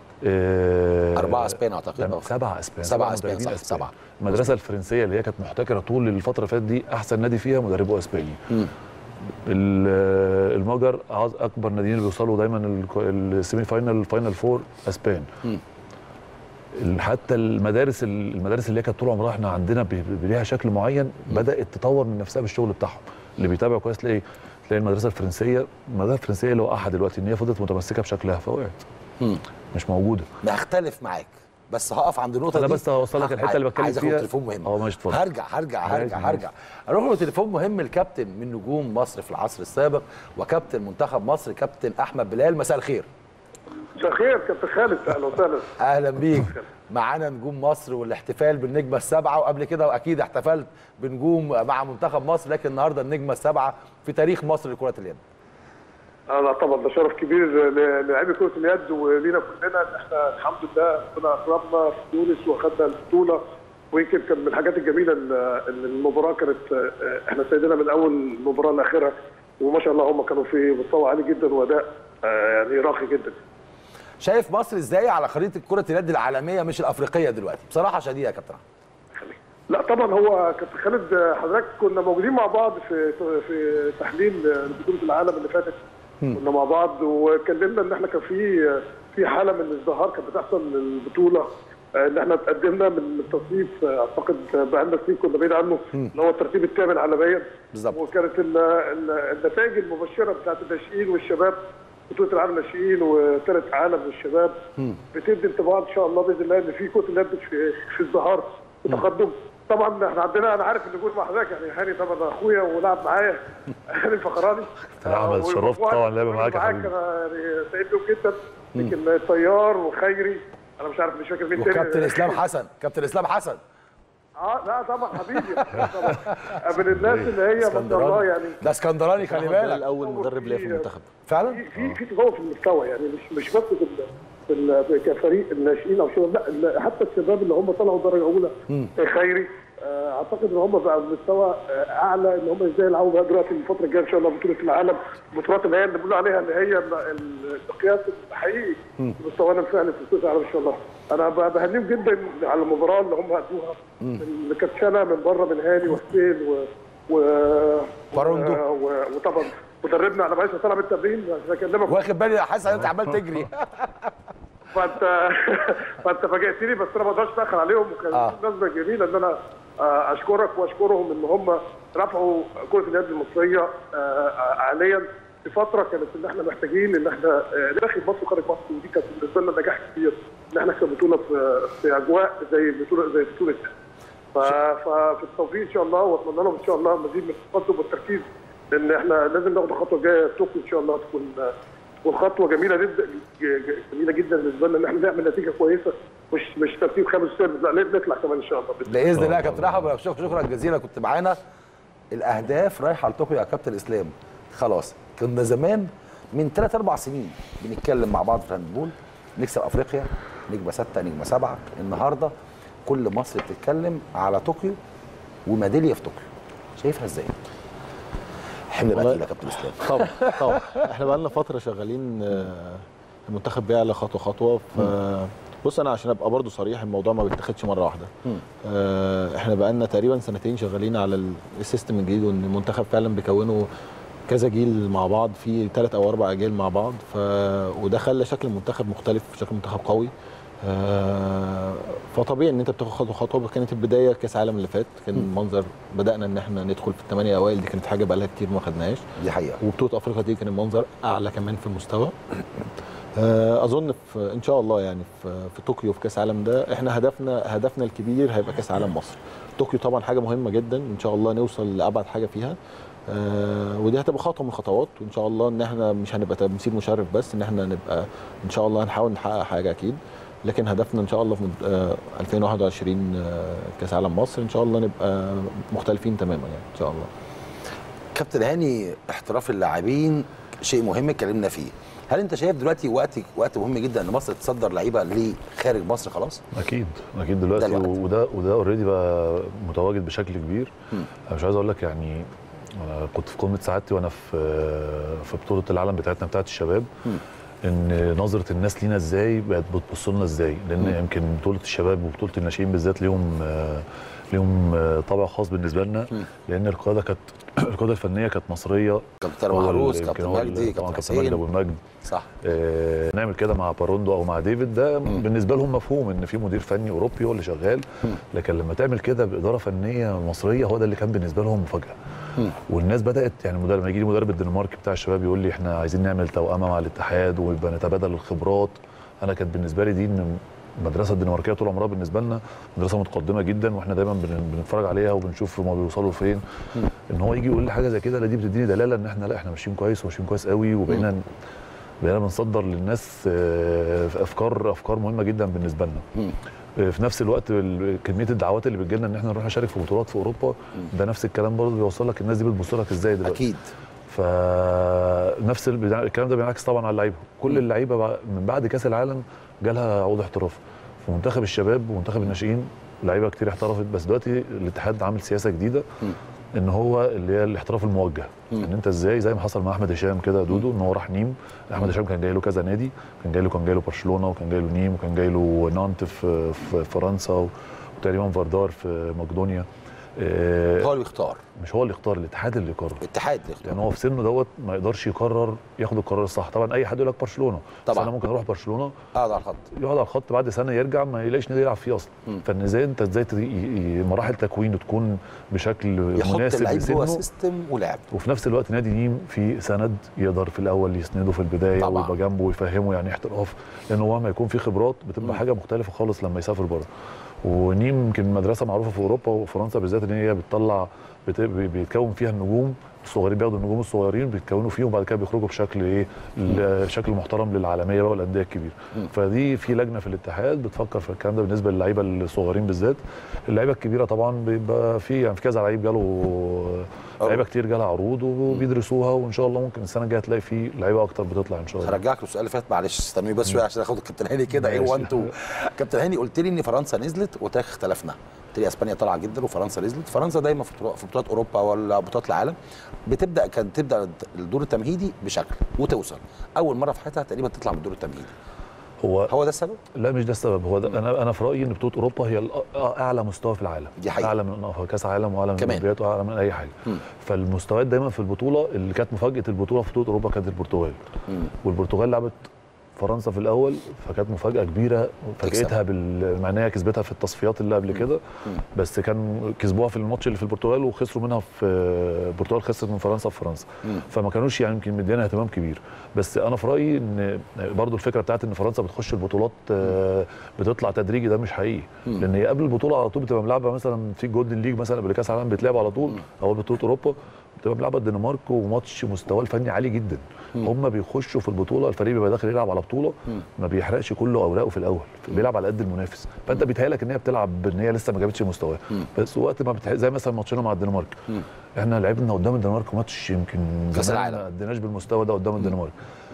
آه، أربعة أسبان أعتقد تم- أه. سبعة اسبان سبعة مدربين أسبان، صح، سبعة. المدرسه الفرنسيه اللي هي كانت محتكره طول الفتره اللي فاتت دي احسن نادي فيها مدربه اسباني مم. ال- المجر أعظ- اكبر ناديين اللي بيوصلوا دايما الك- السيمي فاينل الفاينل فور اسبان مم. ال- حتى المدارس ال- المدارس اللي هي كانت طول عمرها احنا عندنا بي- بي- ليها شكل معين بدات تطور من نفسها بالشغل بتاعهم اللي بيتابع كويس تلاقي تلاقي المدرسه الفرنسيه المدرسه الفرنسيه اللي وقعها دلوقتي ان هي فضلت متمسكه بشكلها فوقعت مم. مش موجوده بختلف معاك بس هقف عند النقطه أنا دي بس هوصل لك الحتة اللي بتكلم عايز اخد فيها. تليفون مهم اه ماشي اتفضل. هرجع هرجع هرجع ماشي، هرجع اروح له تليفون مهم الكابتن من نجوم مصر في العصر السابق وكابتن منتخب مصر كابتن احمد بلال مساء الخير مساء الخير كابتن خالد اهلا وسهلا اهلا بيك معانا نجوم مصر والاحتفال بالنجمه السبعه وقبل كده واكيد احتفلت بنجوم مع منتخب مصر لكن النهارده النجمه السبعه في تاريخ مصر لكره اليد انا طبعا ده شرف كبير ل- للاعبي كره اليد ولينا كلنا ان احنا الحمد لله ربنا اكرمنا في تونس واخدنا البطوله ويمكن كان من الحاجات الجميله ان إن المباراه كانت آه، احنا سيدنا من اول مباراه لاخرها وما شاء الله هم كانوا في مستوى عالي جدا واداء آه، يعني راقي جدا شايف مصر ازاي على خريطه كره اليد العالميه مش الافريقيه دلوقتي بصراحه شديده يا كابتن أحمد. لا طبعا هو كابتن خالد حضرتك كنا موجودين مع بعض في في تحليل بطوله العالم اللي فاتت كنا مع بعض واتكلمنا ان احنا كان في في حاله من الازدهار كانت بتحصل للبطوله آه، ان احنا تقدمنا من التصنيف آه، اعتقد بقى لنا سنين كنا بعيد عنه اللي هو الترتيب الثامن عالميا بالظبط. وكانت ال- ال- النتائج المبشره بتاعت الناشئين والشباب بطوله العالم الناشئين وثالث عالم للشباب بتدي انطباع ان شاء الله باذن الله ان في كره اليد في في ازدهار وتقدم طبعا احنا عندنا انا عارف ان نقول مع حضرتك يعني هاني طبعا اخويا ولعب معايا هاني الفخراني يا أحمد، آه، شرفت ومجموعة- طبعا لعبة معاك يا معاك حبيبي. انا يعني سعيد بيهم جدا لكن الطيار وخيري انا مش عارف مش فاكر مين تاني وكابتن اسلام حسن كابتن اسلام حسن اه لا طبعا حبيبي طبعا من الناس اللي هي ما شاء الله يعني ده اسكندراني خلي أحمد بلال بالك اول مدرب ليا في المنتخب فعلا في في في تطور في المستوى يعني مش مش بس في ال- في ال- كفريق الناشئين او شباب لا ال- حتى الشباب اللي هم طلعوا درجه اولى خيري آه، اعتقد ان هم بقى بمستوى آه، اعلى ان هم ازاي يلعبوا بقى دلوقتي الفتره الجايه ان شاء الله بطوله العالم البطولات اللي هي اللي بيقولوا عليها اللي هي ال- المقياس الحقيقي مستوانا الفعلي في بطوله العالم ان شاء الله انا ب- بهنيهم جدا على المباراه اللي هم ادوها اللي كانت سنه من بره من هاني وحسين و و باروندو. و- و- وطبعا مدربنا انا معلش طالع من التمرين عشان اكلمك واخد بالي يا حسن انت عمال تجري فانت فانت فاجئتني بس انا ما اقدرش اتاخر عليهم وكان آه. مناسبه جميله ان انا آه، اشكرك واشكرهم ان هم رفعوا كره اليد المصريه آه، عاليا في فتره كانت ان احنا محتاجين ان احنا آه، داخل مصر وخارج مصر ودي كانت بالنسبه لنا نجاح كبير ان احنا نكسب بطوله في في اجواء زي بطوله زي بطوله ف- ففي التوفيق ان شاء الله واتمنى لهم ان شاء الله مزيد من التقدم والتركيز لان احنا لازم ناخد الخطوه الجايه في طوكيو ان شاء الله تكون تكون خطوه جميله جدا جميله جدا بالنسبه لنا ان احنا نعمل نتيجه كويسه مش مش ترتيب خامس سادس لا نطلع كمان ان شاء الله بإذن الله. باذن الله يا كابتن احمد شكرا شكرا جزيلا كنت معانا الاهداف رايحه لطوكيو يا كابتن اسلام خلاص كنا زمان من 3 4 سنين بنتكلم مع بعض في الهاندبول نكسب افريقيا نجمه سته نجمه سبعه النهارده كل مصر بتتكلم على طوكيو وميداليه في طوكيو شايفها ازاي؟ حمل بقى والله- تقيل يا كابتن اسلام طبعا طبعا احنا بقى لنا فتره شغالين آه، المنتخب بيعلى خطوه خطوه ف بص انا عشان ابقى برضو صريح الموضوع ما بيتاخدش مره واحده آه، احنا بقى لنا تقريبا سنتين شغالين على ال- السيستم الجديد وان المنتخب فعلا بيكونوا كذا جيل مع بعض في ثلاث او اربع اجيال مع بعض ف وده خلى شكل المنتخب مختلف شكل المنتخب قوي آه، فطبيعي ان انت بتاخد خطوه خطوه كانت البدايه كاس العالم اللي فات كان منظر بدانا ان احنا ندخل في الثمانيه اوائل دي كانت حاجه بقى لها كتير ما خدناهاش دي حقيقه وبطوله افريقيا دي كان المنظر اعلى كمان في المستوى آه، اظن في ان شاء الله يعني في, في طوكيو في كاس العالم ده احنا هدفنا هدفنا الكبير هيبقى كاس عالم مصر طوكيو طبعا حاجه مهمه جدا ان شاء الله نوصل لابعد حاجه فيها آه ودي هتبقى خطوه من الخطوات وان شاء الله ان احنا مش هنبقى تمثيل مشرف بس ان احنا نبقى ان شاء الله هنحاول نحقق حاجه اكيد لكن هدفنا ان شاء الله في مد- آه 2021 آه كاس عالم مصر ان شاء الله نبقى مختلفين تماما يعني ان شاء الله كابتن هاني احتراف اللاعبين شيء مهم اتكلمنا فيه هل انت شايف دلوقتي وقت وقت مهم جدا ان مصر تصدر لعيبه لخارج مصر خلاص اكيد اكيد دلوقتي ده الوقت. وده وده اوريدي بقى متواجد بشكل كبير مم. انا مش عايز اقول لك يعني أنا كنت في قمه سعادتي وانا في في بطوله العالم بتاعتنا بتاعت الشباب مم. ان نظره الناس لينا ازاي بقت بتبص لنا ازاي لان مم. يمكن بطوله الشباب وبطوله الناشئين بالذات ليهم آه، ليهم آه، طابع خاص بالنسبه لنا مم. لان القياده كانت القياده الفنيه كانت مصريه كابتن هو محروس ال- كابتن يمكن هو ال- مجدي طبعاً كابتن كابتن مجدي ابو حسين المجد صح آه، نعمل كده مع باروندو او مع ديفيد ده مم. بالنسبه لهم مفهوم ان في مدير فني اوروبي هو اللي شغال مم. لكن لما تعمل كده باداره فنيه مصريه هو ده اللي كان بالنسبه لهم مفاجاه مم. والناس بدات يعني مدرب لما يجي لي مدرب الدنمارك بتاع الشباب يقول لي احنا عايزين نعمل توأمه مع الاتحاد ويبقى نتبادل الخبرات انا كانت بالنسبه لي دي ان المدرسه الدنماركيه طول عمرها بالنسبه لنا مدرسه متقدمه جدا واحنا دايما بن- بنتفرج عليها وبنشوف هما بيوصلوا فين مم. ان هو يجي يقول لي حاجه زي كده لا دي بتديني دلاله ان احنا لا احنا ماشيين كويس وماشيين كويس قوي وبقينا بقينا بنصدر للناس آه، افكار افكار مهمه جدا بالنسبه لنا مم. آه، في نفس الوقت ال- كميه الدعوات اللي بتجي لنا ان احنا نروح نشارك في بطولات في اوروبا ده نفس الكلام برضه بيوصل لك الناس دي بتبص لك ازاي دلوقتي اكيد فنفس ال- الكلام ده بينعكس طبعا على اللعيبه كل مم. اللعيبه بع- من بعد كاس العالم جالها عقود احتراف في منتخب الشباب ومنتخب الناشئين لعيبه كتير احترفت بس دلوقتي الاتحاد عامل سياسه جديده مم. ان هو اللي هي الاحتراف الموجه مم. ان انت ازاي زي ما حصل مع احمد هشام كده دودو ان هو راح نيم احمد هشام كان جاي له كذا نادي كان جاي له كان جاي له برشلونه وكان جاي له نيم وكان جاي له نانت في في فرنسا وتقريبا فاردار في مقدونيا آه، هو اللي بيختار مش هو اللي يختار الاتحاد اللي يقرر الاتحاد اللي يختار لان هو في سنه دوت ما يقدرش يقرر ياخد القرار الصح طبعا اي حد يقول لك برشلونه طبعاً. بس انا ممكن اروح برشلونه قاعد على الخط يقعد على الخط بعد سنه يرجع ما يلاقيش نادي يلعب فيه اصلا مم. فان ازاي انت ازاي ت- ي- ي- مراحل تكوينه تكون بشكل يحط مناسب اللعيب جوه لسنه سيستم ولعب وفي نفس الوقت نادي نيم في سند يقدر في الاول يسنده في البدايه طبعاً. ويبقى جنبه ويفهمه يعني إيه احتراف لانه مهما يكون في خبرات بتبقى مم. حاجه مختلفه خالص لما يسافر بره ونيم يمكن مدرسه معروفه في اوروبا وفرنسا بالذات ان هي بتطلع بت- بي- بيتكون فيها النجوم الصغيرين بياخدوا النجوم الصغيرين بيتكونوا فيهم وبعد كده بيخرجوا بشكل ايه ل- شكل محترم للعالميه بقى والانديه الكبيره مم. فدي في لجنه في الاتحاد بتفكر في الكلام ده بالنسبه للعيبه الصغيرين بالذات اللعيبه الكبيره طبعا بيبقى في يعني في كذا لعيب جاله لعيبه كتير جالها عروض وبيدرسوها وان شاء الله ممكن السنه الجايه تلاقي في لعيبه اكتر بتطلع ان شاء الله هرجعك للسؤال اللي فات معلش استنوني بس شويه عشان اخد الكابتن هاني كده ايه ماشي. 1 2 كابتن هاني قلت لي ان فرنسا نزلت وقلت لك اختلفنا قلت لي اسبانيا طالعه جدا وفرنسا نزلت فرنسا دايما في بطولات- في بطولات اوروبا ولا بطولات العالم بتبدا كانت تبدا الدور التمهيدي بشكل وتوصل اول مره في حياتها تقريبا تطلع من الدور التمهيدي هو هو ده السبب لا مش ده السبب هو ده انا انا في رايي ان بطوله اوروبا هي الأ- اعلى مستوى في العالم دي حقيقة. اعلى من كاس عالم واعلى من كمان. الاولمبياد واعلى من اي حاجه مم. فالمستويات دايما في البطوله اللي كانت مفاجاه البطوله في بطوله اوروبا كانت البرتغال مم. والبرتغال لعبت فرنسا في الاول فكانت مفاجاه كبيره فاجئتها بال مع ان هي كسبتها في التصفيات اللي قبل كده مم. بس كان كسبوها في الماتش اللي في البرتغال وخسروا منها في البرتغال خسرت من فرنسا في فرنسا مم. فما كانوش يعني يمكن مدينا اهتمام كبير بس انا في رايي ان برضو الفكره بتاعت ان فرنسا بتخش البطولات آه، بتطلع تدريجي ده مش حقيقي مم. لان هي قبل البطوله على طول بتبقى ملعبه مثلا في جولدن ليج مثلا قبل كاس العالم بتلعب على طول او بطوله اوروبا بتبقى ملعبه الدنمارك وماتش مستواه الفني عالي جدا هم بيخشوا في البطوله الفريق بيبقى داخل يلعب على بطوله مم. ما بيحرقش كل اوراقه في الاول بيلعب على قد المنافس فانت بيتهيألك ان هي بتلعب ان هي لسه ما جابتش مستواه مم. بس وقت ما بتح... زي مثلا ماتشنا مع الدنمارك مم. احنا لعبنا قدام الدنمارك ماتش يمكن كأس زمان العالم. ما اديناش بالمستوى ده قدام الدنمارك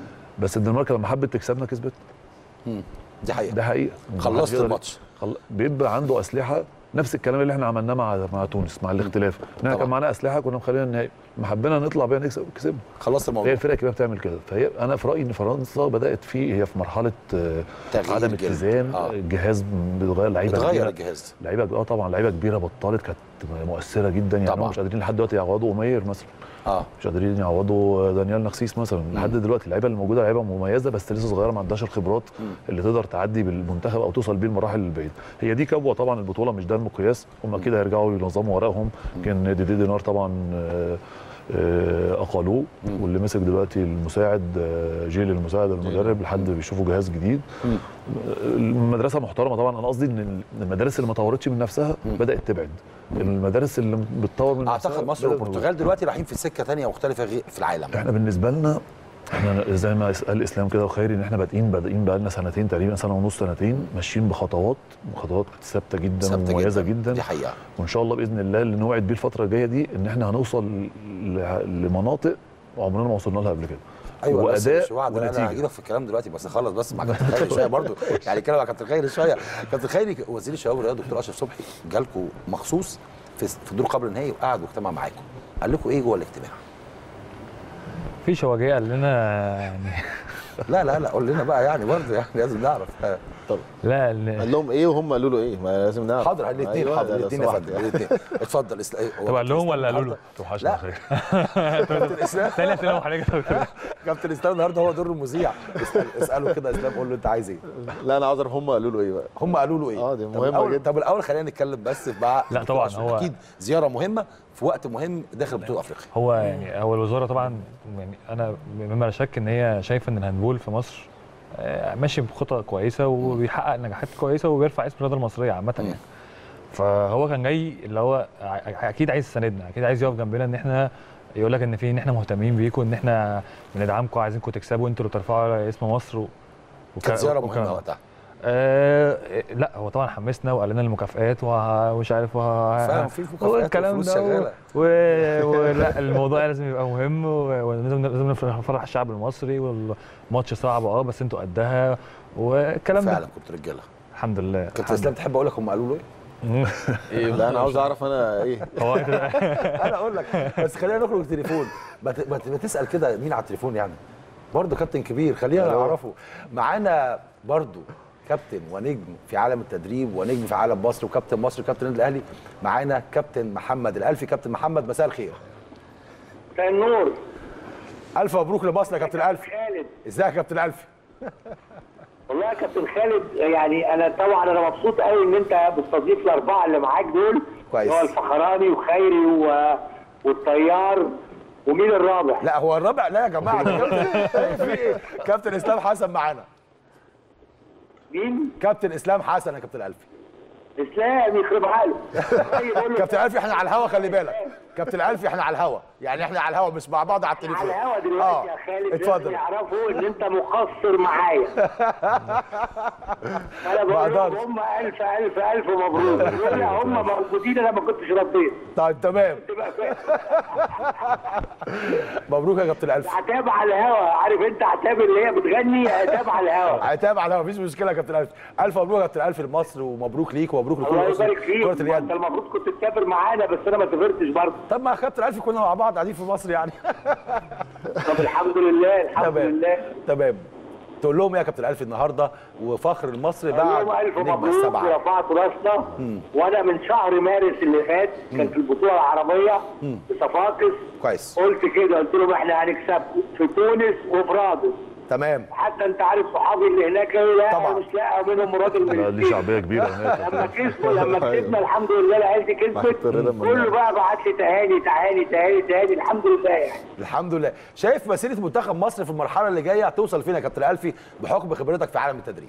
بس الدنمارك لما حبت تكسبنا كسبت مم. دي حقيقه ده حقيقه خلصت محدش يقدر- الماتش. خل... بيبقى عنده اسلحه نفس الكلام اللي احنا عملناه مع مع تونس مع الاختلاف ان احنا طبعا. كان معانا اسلحه كنا مخلينا النهائي ما حبينا نطلع بيها نكسب كسبنا خلصت هي الموضوع الفرق الكبيره بتعمل كده فهي انا في رايي ان فرنسا بدات في هي في مرحله آه، تغيير عدم جلد. اتزان آه. الجهاز بيتغير لعيبه اتغير كبيرة. الجهاز لعيبه اه طبعا لعيبه كبيره بطلت كانت مؤثره جدا يعني طبعاً. هم مش قادرين لحد دلوقتي يعوضوا امير مثلا اه مش قادرين يعوضوا دانيال نخسيس مثلا لحد دلوقتي اللعيبه اللي موجوده لعيبه مميزه بس لسه صغيره ما عندهاش الخبرات اللي تقدر تعدي بالمنتخب او توصل بيه المراحل البعيده هي دي كبوه طبعا البطوله مش ده المقياس هم اكيد هيرجعوا ينظموا ورقهم كان ديدي دينار طبعا آه، آه، اقالوه واللي مسك دلوقتي المساعد آه، جيل المساعد المدرب لحد بيشوفوا جهاز جديد مم. المدرسه محترمه طبعا انا قصدي ان المدارس اللي ما طورتش من نفسها بدات تبعد المدارس اللي بتطور من نفسها اعتقد مصر بدأت والبرتغال دلوقتي رايحين في سكه ثانيه مختلفه غير في العالم احنا بالنسبه لنا احنا زي ما قال اسلام كده وخيري ان احنا بادئين بادئين بقى لنا سنتين تقريبا سنه ونص سنتين ماشيين بخطوات خطوات ثابته جدا ثابتة ومميزه جدا, دي حقيقه وان شاء الله باذن الله اللي نوعد بيه الفتره الجايه دي ان احنا هنوصل ل- لمناطق عمرنا ما وصلنا لها قبل كده ايوه بس واداء مش وعد انا ونتيجه هجيلك في الكلام دلوقتي بس خلص بس مع كابتن خيري شويه برضو يعني كده مع كابتن خيري شويه كابتن خيري وزير الشباب والرياضه دكتور اشرف صبحي جالكم مخصوص في في الدور قبل النهائي وقعد واجتمع معاكم قال لكم ايه جوه الاجتماع؟ في شواجيه قال لنا يعني لا لا لا قول لنا بقى يعني برضه يعني لازم نعرف آه. لا ال- قال لهم ايه وهم قالوا له ايه ما لازم نعرف حاضر الاثنين أيوة، حاضر ده لو الاثنين يا سمحت فندم يعني. الاثنين اتفضل اسلا- هو طب قال لهم ولا قالوا له؟ النهاردة- توحشنا لا. خير كابتن اسلام تاني اسئله وحضرتك كابتن اسلام النهارده هو دور المذيع اسال اساله كده اسلام قول له انت عايز ايه؟ لا انا عاوز اعرف هم قالوا له ايه بقى هم قالوا له ايه؟ آه، دي طب مهمة الأول- جدا. طب الاول خلينا نتكلم بس مع لا دكتور طبعاً أشرف. هو- اكيد زياره مهمه في وقت مهم داخل بطوله افريقيا هو يعني هو الوزاره طبعا يعني انا مما لا شك ان هي شايفه ان الهاندبول في مصر آه، ماشي بخطى كويسه وبيحقق نجاحات كويسه وبيرفع اسم الرياضه المصريه عامه يعني فهو كان جاي اللي هو ع- اكيد عايز يساندنا اكيد عايز يقف جنبنا ان احنا يقول لك ان في ان احنا مهتمين بيكم ان احنا بندعمكم عايزينكم تكسبوا انتوا اللي ترفعوا اسم مصر و... وك- كانت زياره وكلام مهمه ده. وقتها آه لا هو طبعا حمسنا وقال لنا المكافآت وه- ومش عارف وه- فعلا في مكافآت والكلام وفلوس ده شغالة. و... ولا الموضوع لازم يبقى مهم و- ولازم لازم نفرح الشعب المصري والماتش صعب اه بس انتوا قدها والكلام ده فعلا كنت رجاله الحمد لله كابتن الحمد اسلام تحب اقول لك هم قالوا له ايه؟ لا انا عاوز اعرف انا ايه هو انت انا اقول لك بس خلينا نخرج التليفون ما ت- ما ت- ما تسال كده مين على التليفون يعني برضه كابتن كبير خلينا ألو. نعرفه معانا برضه كابتن ونجم في عالم التدريب ونجم في عالم مصر وكابتن مصر وكابتن النادي الاهلي معانا كابتن محمد الالفي كابتن محمد مساء الخير مساء النور الف مبروك لمصر يا كابتن الالفي خالد ازيك يا كابتن الالفي والله يا كابتن خالد يعني انا طبعا انا مبسوط قوي ان انت بتستضيف الاربعه اللي معاك دول كويس. اللي هو الفخراني وخيري و... والطيار ومين الرابع؟ لا هو الرابع لا يا جماعه ده كابتن إيه في ايه كابتن اسلام حسن معانا مين؟ كابتن اسلام حسن يا كابتن الالفي اسلام يخرب عقله طيب قول له كابتن الالفي احنا على الهوا خلي بالك كابتن الالفي احنا على الهوا يعني احنا على الهوا مش مع بعض على التليفون على الهوا دلوقتي يا خالد لازم اتفضل يعرفوا ان انت مقصر معايا انا بقول لهم بقدرش. هم الف الف الف مبروك يقول لي هم موجودين انا ما كنتش رديت طيب تمام تبقى فاهم مبروك يا كابتن الالفي عتاب على الهوا عارف انت عتاب اللي هي بتغني عتاب على الهوا عتاب على الهوا مفيش مشكله يا كابتن الالفي الف مبروك يا كابتن الالفي لمصر ومبروك ليك ومبروك لكل الله أسرة يبارك فيك كره انت اليد المفروض كنت تسافر معانا بس انا ما سافرتش برضه طب ما يا كابتن الالفي كنا مع بعض قاعدين في مصر يعني طب الحمد لله الحمد تمام لله تمام تقول لهم ايه يا كابتن الالفي النهارده وفخر المصري اليوم بعد الف النجمه مبروك السبعه ورفعت راسنا وانا من شهر مارس اللي فات كان في البطوله العربيه في صفاقس كويس قلت كده قلت لهم احنا هنكسبكم في تونس وفي رادس تمام حتى انت عارف صحابي اللي هناك قالوا لا طبعا. مش لاقى منهم راجل من لا، ليه السجن. شعبيه كبيره هناك لما كسبوا لما كسبنا الحمد لله العيال دي كسبت محطوط الرضا من كله النار. بقى بعت لي تهاني تهاني تهاني تهاني الحمد لله يعني الحمد لله شايف مسيره منتخب مصر في المرحله اللي جايه هتوصل فين يا كابتن الالفي بحكم خبرتك في عالم التدريب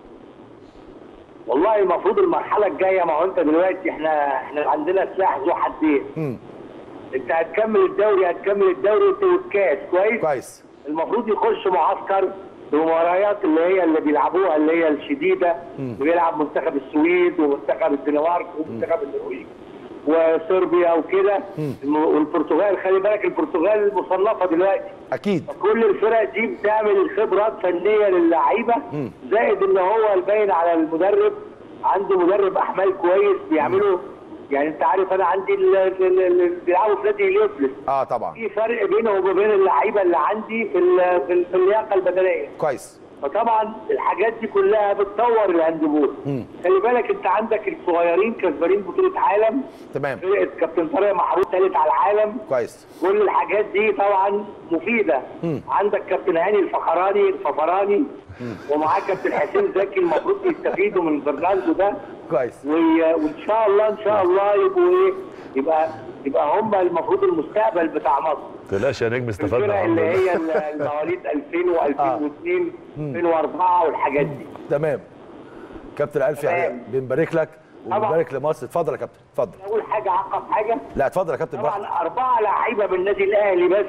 والله المفروض المرحله الجايه ما هو انت دلوقتي احنا احنا عندنا سلاح ذو حدين مم. انت هتكمل الدوري هتكمل الدوري انت والكاس كويس كويس المفروض يخش معسكر المباريات اللي هي اللي بيلعبوها اللي هي الشديده ويلعب منتخب السويد ومنتخب الدنمارك ومنتخب النرويج وصربيا وكده الم- والبرتغال خلي بالك البرتغال مصنفه دلوقتي اكيد كل الفرق دي بتعمل خبرات فنيه للعيبه زائد ان هو الباين على المدرب عنده مدرب احمال كويس بيعملوا يعني انت عارف انا عندي ال- ال- ال- اللي بيلعبوا في نادي هليوبلس اه طبعا في فرق بينه وبين اللعيبه اللي عندي في ال- في ال- في اللياقه البدنيه كويس فطبعا الحاجات دي كلها بتطور الهاندبول خلي بالك انت عندك الصغيرين كسبانين بطوله عالم تمام فرقه كابتن طارق محروس ثالث على العالم كويس كل الحاجات دي طبعا مفيده عندك كابتن هاني الفخراني الفخراني ومعاه كابتن حسين زكي المفروض يستفيدوا من برناردو ده كويس وي- وان شاء الله ان شاء الله يبقوا ايه يبقى يبقى هم المفروض المستقبل بتاع مصر ما تقلقش يا نجم استفدنا الفرق الحمد اللي لله هي ال- المواليد 2000 و2002 2004 والحاجات دي تمام كابتن الالفي تمام. يعني بنبارك لك وبنبارك لمصر اتفضل يا كابتن اتفضل اول حاجه عقب حاجه لا اتفضل يا كابتن براحتك طبعا اربعه لعيبه من النادي الاهلي بس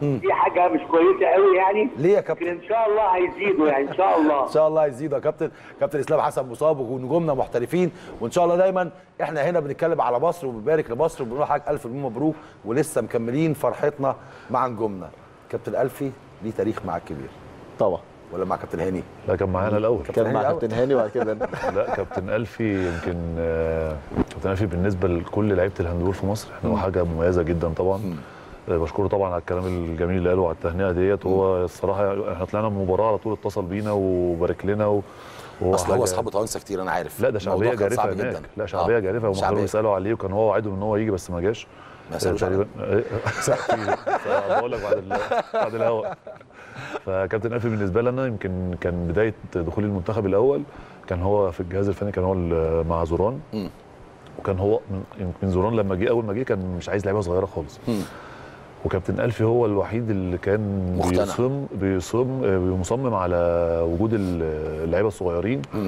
دي حاجه مش كويسه قوي يعني ليه يا لكن كابتن ان شاء الله هيزيدوا يعني ان شاء الله ان شاء الله يزيد يا كابتن كابتن اسلام حسن مصاب ونجومنا محترفين وان شاء الله دايما احنا هنا بنتكلم على مصر وبنبارك لمصر وبنقول لحضرتك الف مليون مبروك ولسه مكملين فرحتنا مع نجومنا كابتن الفي ليه تاريخ معاك كبير طبعا ولا مع كابتن هاني لا كان معانا الاول كابتن كان مع هاني كابتن هاني وبعد كده أنا. لا كابتن الفي يمكن آه، كابتن الفي بالنسبه لكل لعيبه الهاندبول في مصر احنا هو حاجه مميزه جدا طبعا آه، بشكره طبعا على الكلام الجميل اللي قاله على التهنئه ديت وهو الصراحه احنا طلعنا من المباراه على طول اتصل بينا وبارك لنا و... وهو اصل هو حاجة- اصحابه توانسه كتير انا عارف لا ده الموضوع شعبيه كان جارفه صعب هناك جدا لا شعبيه آه. جارفه هم كانوا شعبية. بيسالوا عليه وكان هو وعدهم ان هو يجي بس ما جاش ما يسألوش عليه. بقول لك بعد ال- بعد الهواء فكابتن الفي بالنسبه لنا يمكن كان بدايه دخولي المنتخب الاول كان هو في الجهاز الفني كان هو ال- مع زوران مم. وكان هو من- يمكن زوران لما جه اول ما جه كان مش عايز لعيبه صغيره خالص مم. وكابتن الفي هو الوحيد اللي كان مقتنع. بيصم بيصم مصمم على وجود اللعيبه الصغيرين مم.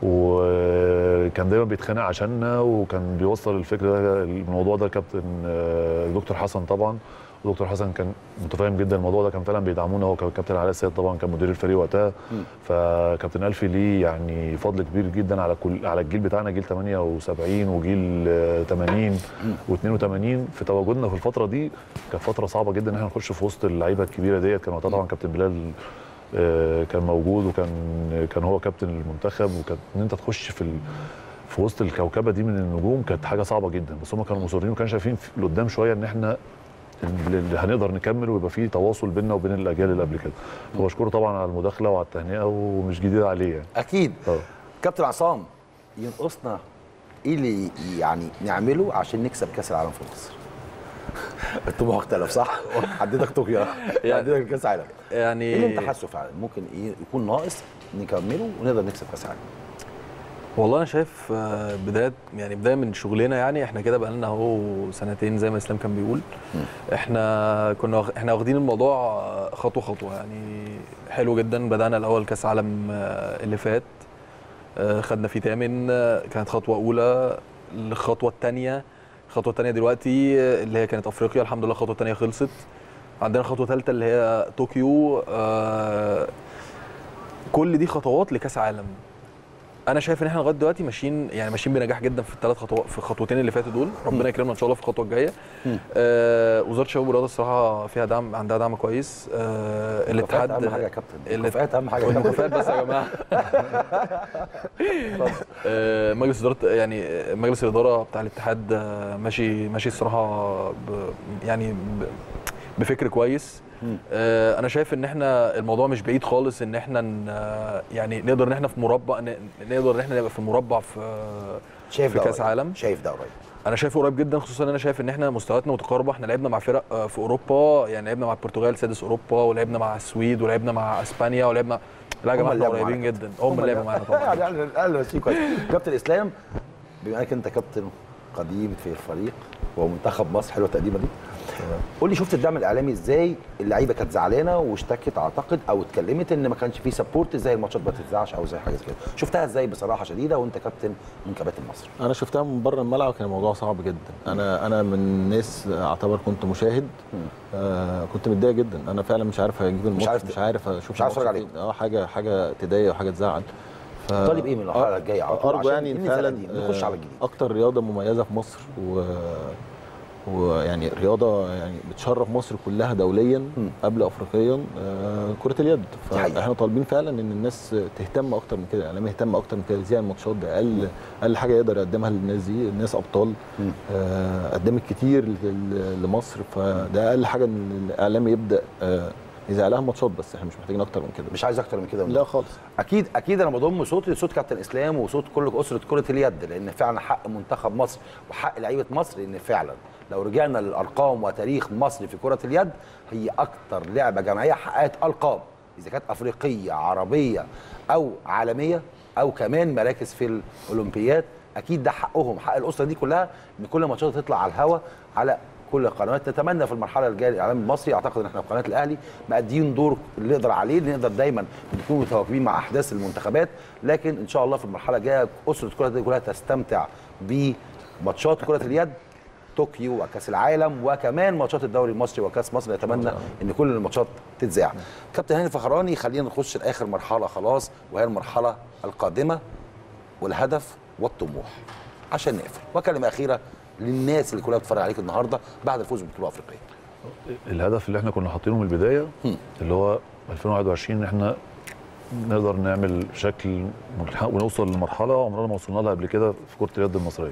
وكان دايما بيتخانق عشاننا وكان بيوصل الفكر ده الموضوع ده كابتن آه، دكتور حسن طبعا ودكتور حسن كان متفاهم جدا الموضوع ده كان فعلا بيدعمونا هو كابتن علاء السيد طبعا كان مدير الفريق وقتها فكابتن الفي ليه يعني فضل كبير جدا على كل على الجيل بتاعنا جيل 78 وجيل آه، 80 و82 في تواجدنا في الفتره دي كانت فتره صعبه جدا ان احنا نخش في وسط اللعيبه الكبيره ديت كان وقتها طبعا كابتن بلال آه، كان موجود وكان كان هو كابتن المنتخب وكان ان انت تخش في ال... في وسط الكوكبه دي من النجوم كانت حاجه صعبه جدا بس هم كانوا مصرين وكانوا شايفين في- لقدام شويه ان احنا اللي هنقدر نكمل ويبقى في تواصل بيننا وبين الاجيال اللي قبل كده فبشكره طبعا على المداخله وعلى التهنئه ومش جديد عليه يعني اكيد اه كابتن عصام ينقصنا ايه اللي يعني نعمله عشان نكسب كاس العالم في مصر الطموح اختلف صح؟ حددك طوكيو حددك كاس العالم يعني ايه اللي انت حاسه فعلا ممكن ايه يكون ناقص نكمله ونقدر نكسب كاس العالم والله انا شايف آه، بدايه يعني بدايه من شغلنا يعني احنا كده بقالنا اهو سنتين زي ما اسلام كان بيقول احنا كنا واخ- احنا واخدين الموضوع آه، خطوه خطوه يعني حلو جدا بدانا الاول كاس عالم آه، اللي فات آه، خدنا فيه تامن آه، كانت خطوه اولى الخطوه الثانيه الخطوه الثانيه دلوقتي آه، اللي هي كانت افريقيا الحمد لله الخطوه الثانيه خلصت عندنا خطوه ثالثه اللي هي طوكيو آه، كل دي خطوات لكاس عالم انا شايف ان احنا لغايه دلوقتي ماشيين يعني ماشيين بنجاح جدا في الثلاث خطوات في الخطوتين اللي فاتوا دول ربنا يكرمنا ان شاء الله في الخطوه الجايه آه وزاره الشباب والرياضه الصراحه فيها دعم عندها دعم كويس آه الاتحاد اهم حاجه يا كابتن اللي- المكافآت اهم حاجه يا كابتن والمكافآت بس يا جماعه آه، مجلس اداره يعني آه، مجلس الاداره بتاع الاتحاد آه، ماشي ماشي الصراحه ب يعني ب بفكر كويس آه، انا شايف ان احنا الموضوع مش بعيد خالص ان احنا ن- آه، يعني نقدر ان احنا في مربع ن- نقدر ان احنا نبقى في مربع في شايف في ده كاس قريب. عالم شايف ده قريب انا شايفه قريب جدا خصوصا ان انا شايف ان احنا مستوياتنا متقاربه احنا لعبنا مع فرق آه، في اوروبا يعني لعبنا مع البرتغال سادس اوروبا ولعبنا مع السويد ولعبنا مع اسبانيا ولعبنا لا يا هم جماعه اللي احنا لعبوا قريبين معانا جدا هم اللي لعبوا معانا طبعا يعني يعني الاقل ماشيين كويس كابتن اسلام بما انك انت كابتن قديم في الفريق ومنتخب مصر حلوه التقديمه دي قول لي شفت الدعم الاعلامي ازاي اللعيبه كانت زعلانه واشتكت اعتقد او اتكلمت ان ما كانش فيه سبورت زي الماتشات ما بتتذاعش او زي حاجه زي كده شفتها ازاي بصراحه شديده وانت كابتن من كباتن مصر انا شفتها من بره الملعب كان الموضوع صعب جدا انا انا من الناس اعتبر كنت مشاهد آه كنت متضايق جدا انا فعلا مش عارف اجيب الماتش عارف مش عارف اشوف مش عارف الماتش تتفرج فين. اه حاجه حاجه تضايق وحاجه تزعل ف... طالب ايه من الحلقه الجايه على طول ارجو عشان يعني ننسى فعلا القديم، نخش آه، على الجديد اكتر رياضه مميزه في مصر و ويعني رياضه يعني بتشرف مصر كلها دوليا قبل افريقيا آه كره اليد دي حقيقة. فاحنا طالبين فعلا ان الناس تهتم اكتر من كده الاعلام يهتم اكتر من كده يذيع الماتشات ده اقل اقل حاجه يقدر يقدمها للناس دي الناس ابطال آه قدمت كتير ل- لمصر فده اقل حاجه ان الاعلام يبدا آه يذيع لها ماتشات بس احنا مش محتاجين اكتر من كده مش عايز اكتر من كده لا خالص اكيد اكيد انا بضم صوتي لصوت كابتن اسلام وصوت كل اسره كره اليد لان فعلا حق منتخب مصر وحق لعيبه مصر ان فعلا لو رجعنا للارقام وتاريخ مصر في كره اليد هي اكتر لعبه جماعيه حققت القاب اذا كانت افريقيه عربيه او عالميه او كمان مراكز في الاولمبياد اكيد ده حقهم حق الاسره دي كلها ان كل ماتشات تطلع على الهوا على كل القنوات نتمنى في المرحله الجايه الاعلام المصري اعتقد ان احنا في قناه الاهلي مأديين دور اللي نقدر عليه اللي نقدر دايما نكون متواكبين مع احداث المنتخبات لكن ان شاء الله في المرحله الجايه اسره كره اليد كلها تستمتع بماتشات كره اليد طوكيو وكاس العالم وكمان ماتشات الدوري المصري وكاس مصر نتمنى ان كل الماتشات تتذاع كابتن هاني فخراني خلينا نخش لاخر مرحله خلاص وهي المرحله القادمه والهدف والطموح عشان نقفل وكلمه اخيره للناس اللي كلها بتتفرج عليك النهارده بعد الفوز بالبطوله الافريقيه الهدف اللي احنا كنا حاطينه من البدايه اللي هو 2021 ان احنا نقدر نعمل شكل منح- ونوصل لمرحله عمرنا ما وصلنا لها قبل كده في كره اليد المصريه.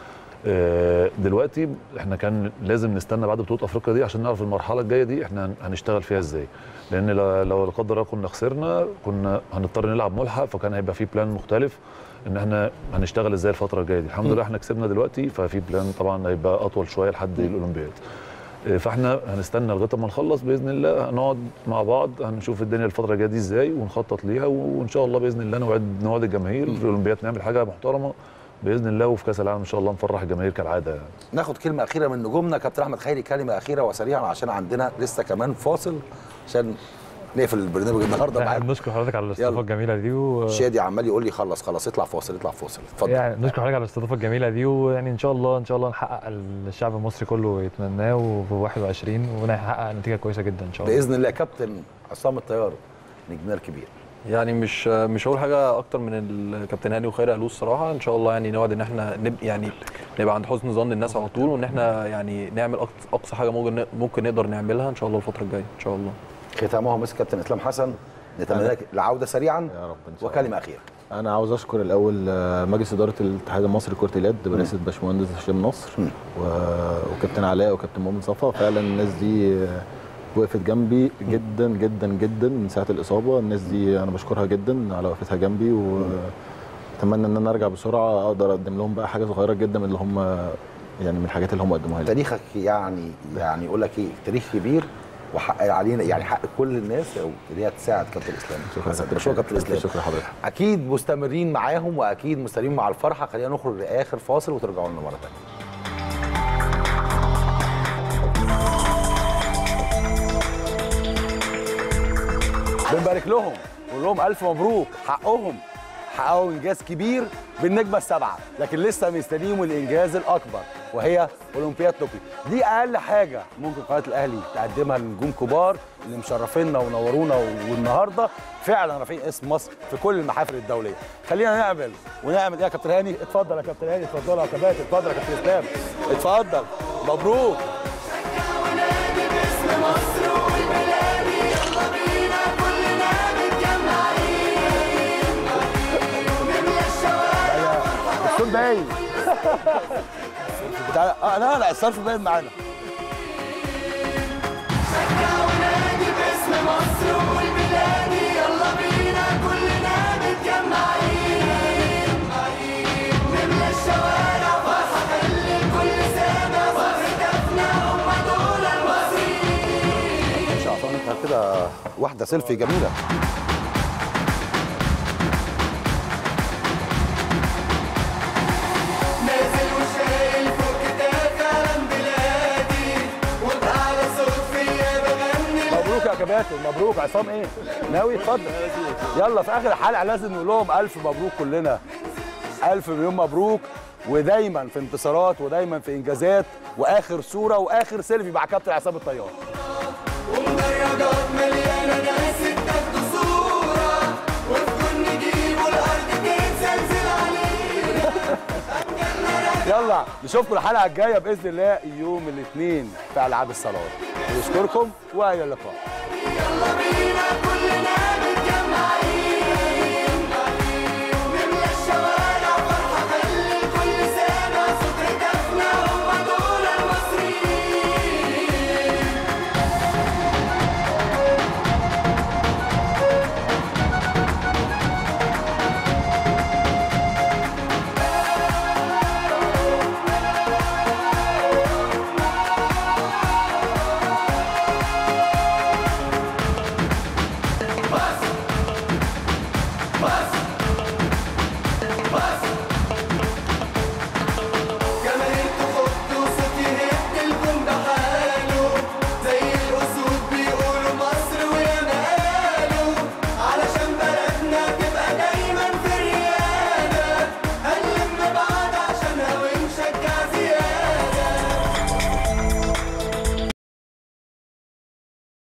آه، دلوقتي احنا كان لازم نستنى بعد بطوله افريقيا دي عشان نعرف المرحله الجايه دي احنا هن- هنشتغل فيها ازاي لان لو لو لا قدر الله كنا خسرنا كنا هنضطر نلعب ملحق فكان هيبقى في بلان مختلف ان احنا هنشتغل ازاي الفتره الجايه دي الحمد لله احنا كسبنا دلوقتي ففي بلان طبعا هيبقى اطول شويه لحد الاولمبياد آه، فاحنا هنستنى لغايه ما نخلص باذن الله هنقعد مع بعض هنشوف الدنيا الفتره الجايه دي ازاي ونخطط ليها وان شاء الله باذن الله نوعد نوعد الجماهير في الاولمبياد نعمل حاجه محترمه باذن الله وفي كاس العالم ان شاء الله نفرح الجماهير كالعاده يعني. ناخد كلمه اخيره من نجومنا كابتن احمد خيري كلمه اخيره وسريعا عشان عندنا لسه كمان فاصل عشان نقفل البرنامج النهارده احنا معاك بنشكر حضرتك على الاستضافه يلا. الجميله دي و... شادي عمال يقول لي خلص خلاص اطلع فاصل اطلع فاصل اتفضل يعني نشكر حضرتك على الاستضافه الجميله دي ويعني ان شاء الله ان شاء الله نحقق اللي الشعب المصري كله يتمناه وفي 21 ونحقق نتيجه كويسه جدا ان شاء الله باذن الله كابتن عصام الطيار نجمنا الكبير يعني مش مش هقول حاجه اكتر من الكابتن هاني وخير قالوه الصراحه ان شاء الله يعني نوعد ان احنا نب يعني نبقى عند حسن ظن الناس على طول وان احنا يعني نعمل أقصى- اقصى حاجه ممكن ممكن نقدر نعملها ان شاء الله الفتره الجايه ان شاء الله ختامها مسك كابتن اسلام حسن نتمنى لك العوده سريعا يا رب ان شاء الله وكلمه اخيره انا عاوز اشكر الاول آه، مجلس اداره الاتحاد المصري لكره اليد برئاسه باشمهندس هشام نصر و... وكابتن علاء وكابتن مؤمن صفا فعلا الناس دي آه، وقفت جنبي جدا جدا جدا من ساعه الاصابه الناس دي انا بشكرها جدا على وقفتها جنبي واتمنى ان انا ارجع بسرعه اقدر اقدم لهم بقى حاجه صغيره جدا من اللي هم يعني من الحاجات اللي هم قدموها لي تاريخك يعني يعني يقول لك ايه تاريخ كبير وحق علينا يعني حق كل الناس اللي هي تساعد كابتن اسلام شكرا حسن. بشكرك كابتن اسلام شكرا حضرتك اكيد مستمرين معاهم واكيد مستمرين مع الفرحه خلينا نخرج لاخر فاصل وترجعوا لنا مره ثانيه بنبارك لهم نقول لهم الف مبروك حقهم حققوا انجاز كبير بالنجمه السبعه لكن لسه مستنيهم الانجاز الاكبر وهي اولمبياد طوكيو دي اقل حاجه ممكن قناه الاهلي تقدمها لنجوم كبار اللي مشرفينا ونورونا والنهارده فعلا رافعين اسم مصر في كل المحافل الدوليه خلينا نعمل ونعمل ايه يا كابتن هاني اتفضل يا كابتن هاني اتفضل يا كباتن اتفضل يا كابتن اسلام اتفضل مبروك ونادي باسم مصر والبلاد يلا بينا كلنا متجمعين نملى الشوارع الصوت باين بتاع اه لا لا الصرف باين معانا ونادي باسم مصر والبلاد يلا بينا كلنا متجمعين نملى الشوارع فرحة خلي الكل سامع وهتافنا هم دول المصريين مش عارفين انت كده واحده سيلفي جميله نازل وشايل فوق كتافي علم بلادي وبأعلى صوت فيا بغني مبروك يا كباتن مبروك عصام ايه ناوي اتفضل يلا في اخر الحلقه لازم نقول لهم الف مبروك كلنا الف مليون مبروك ودايما في انتصارات ودايما في انجازات واخر صوره واخر سيلفي مع كابتن عصام الطيار ومدرجات مليانة ناس اتاخدوا صورة وفي جون نجيب والأرض تتزلزل علينا يلا نشوفكم الحلقه الجايه باذن الله يوم الاثنين في العاب الصالات نشكركم والى اللقاء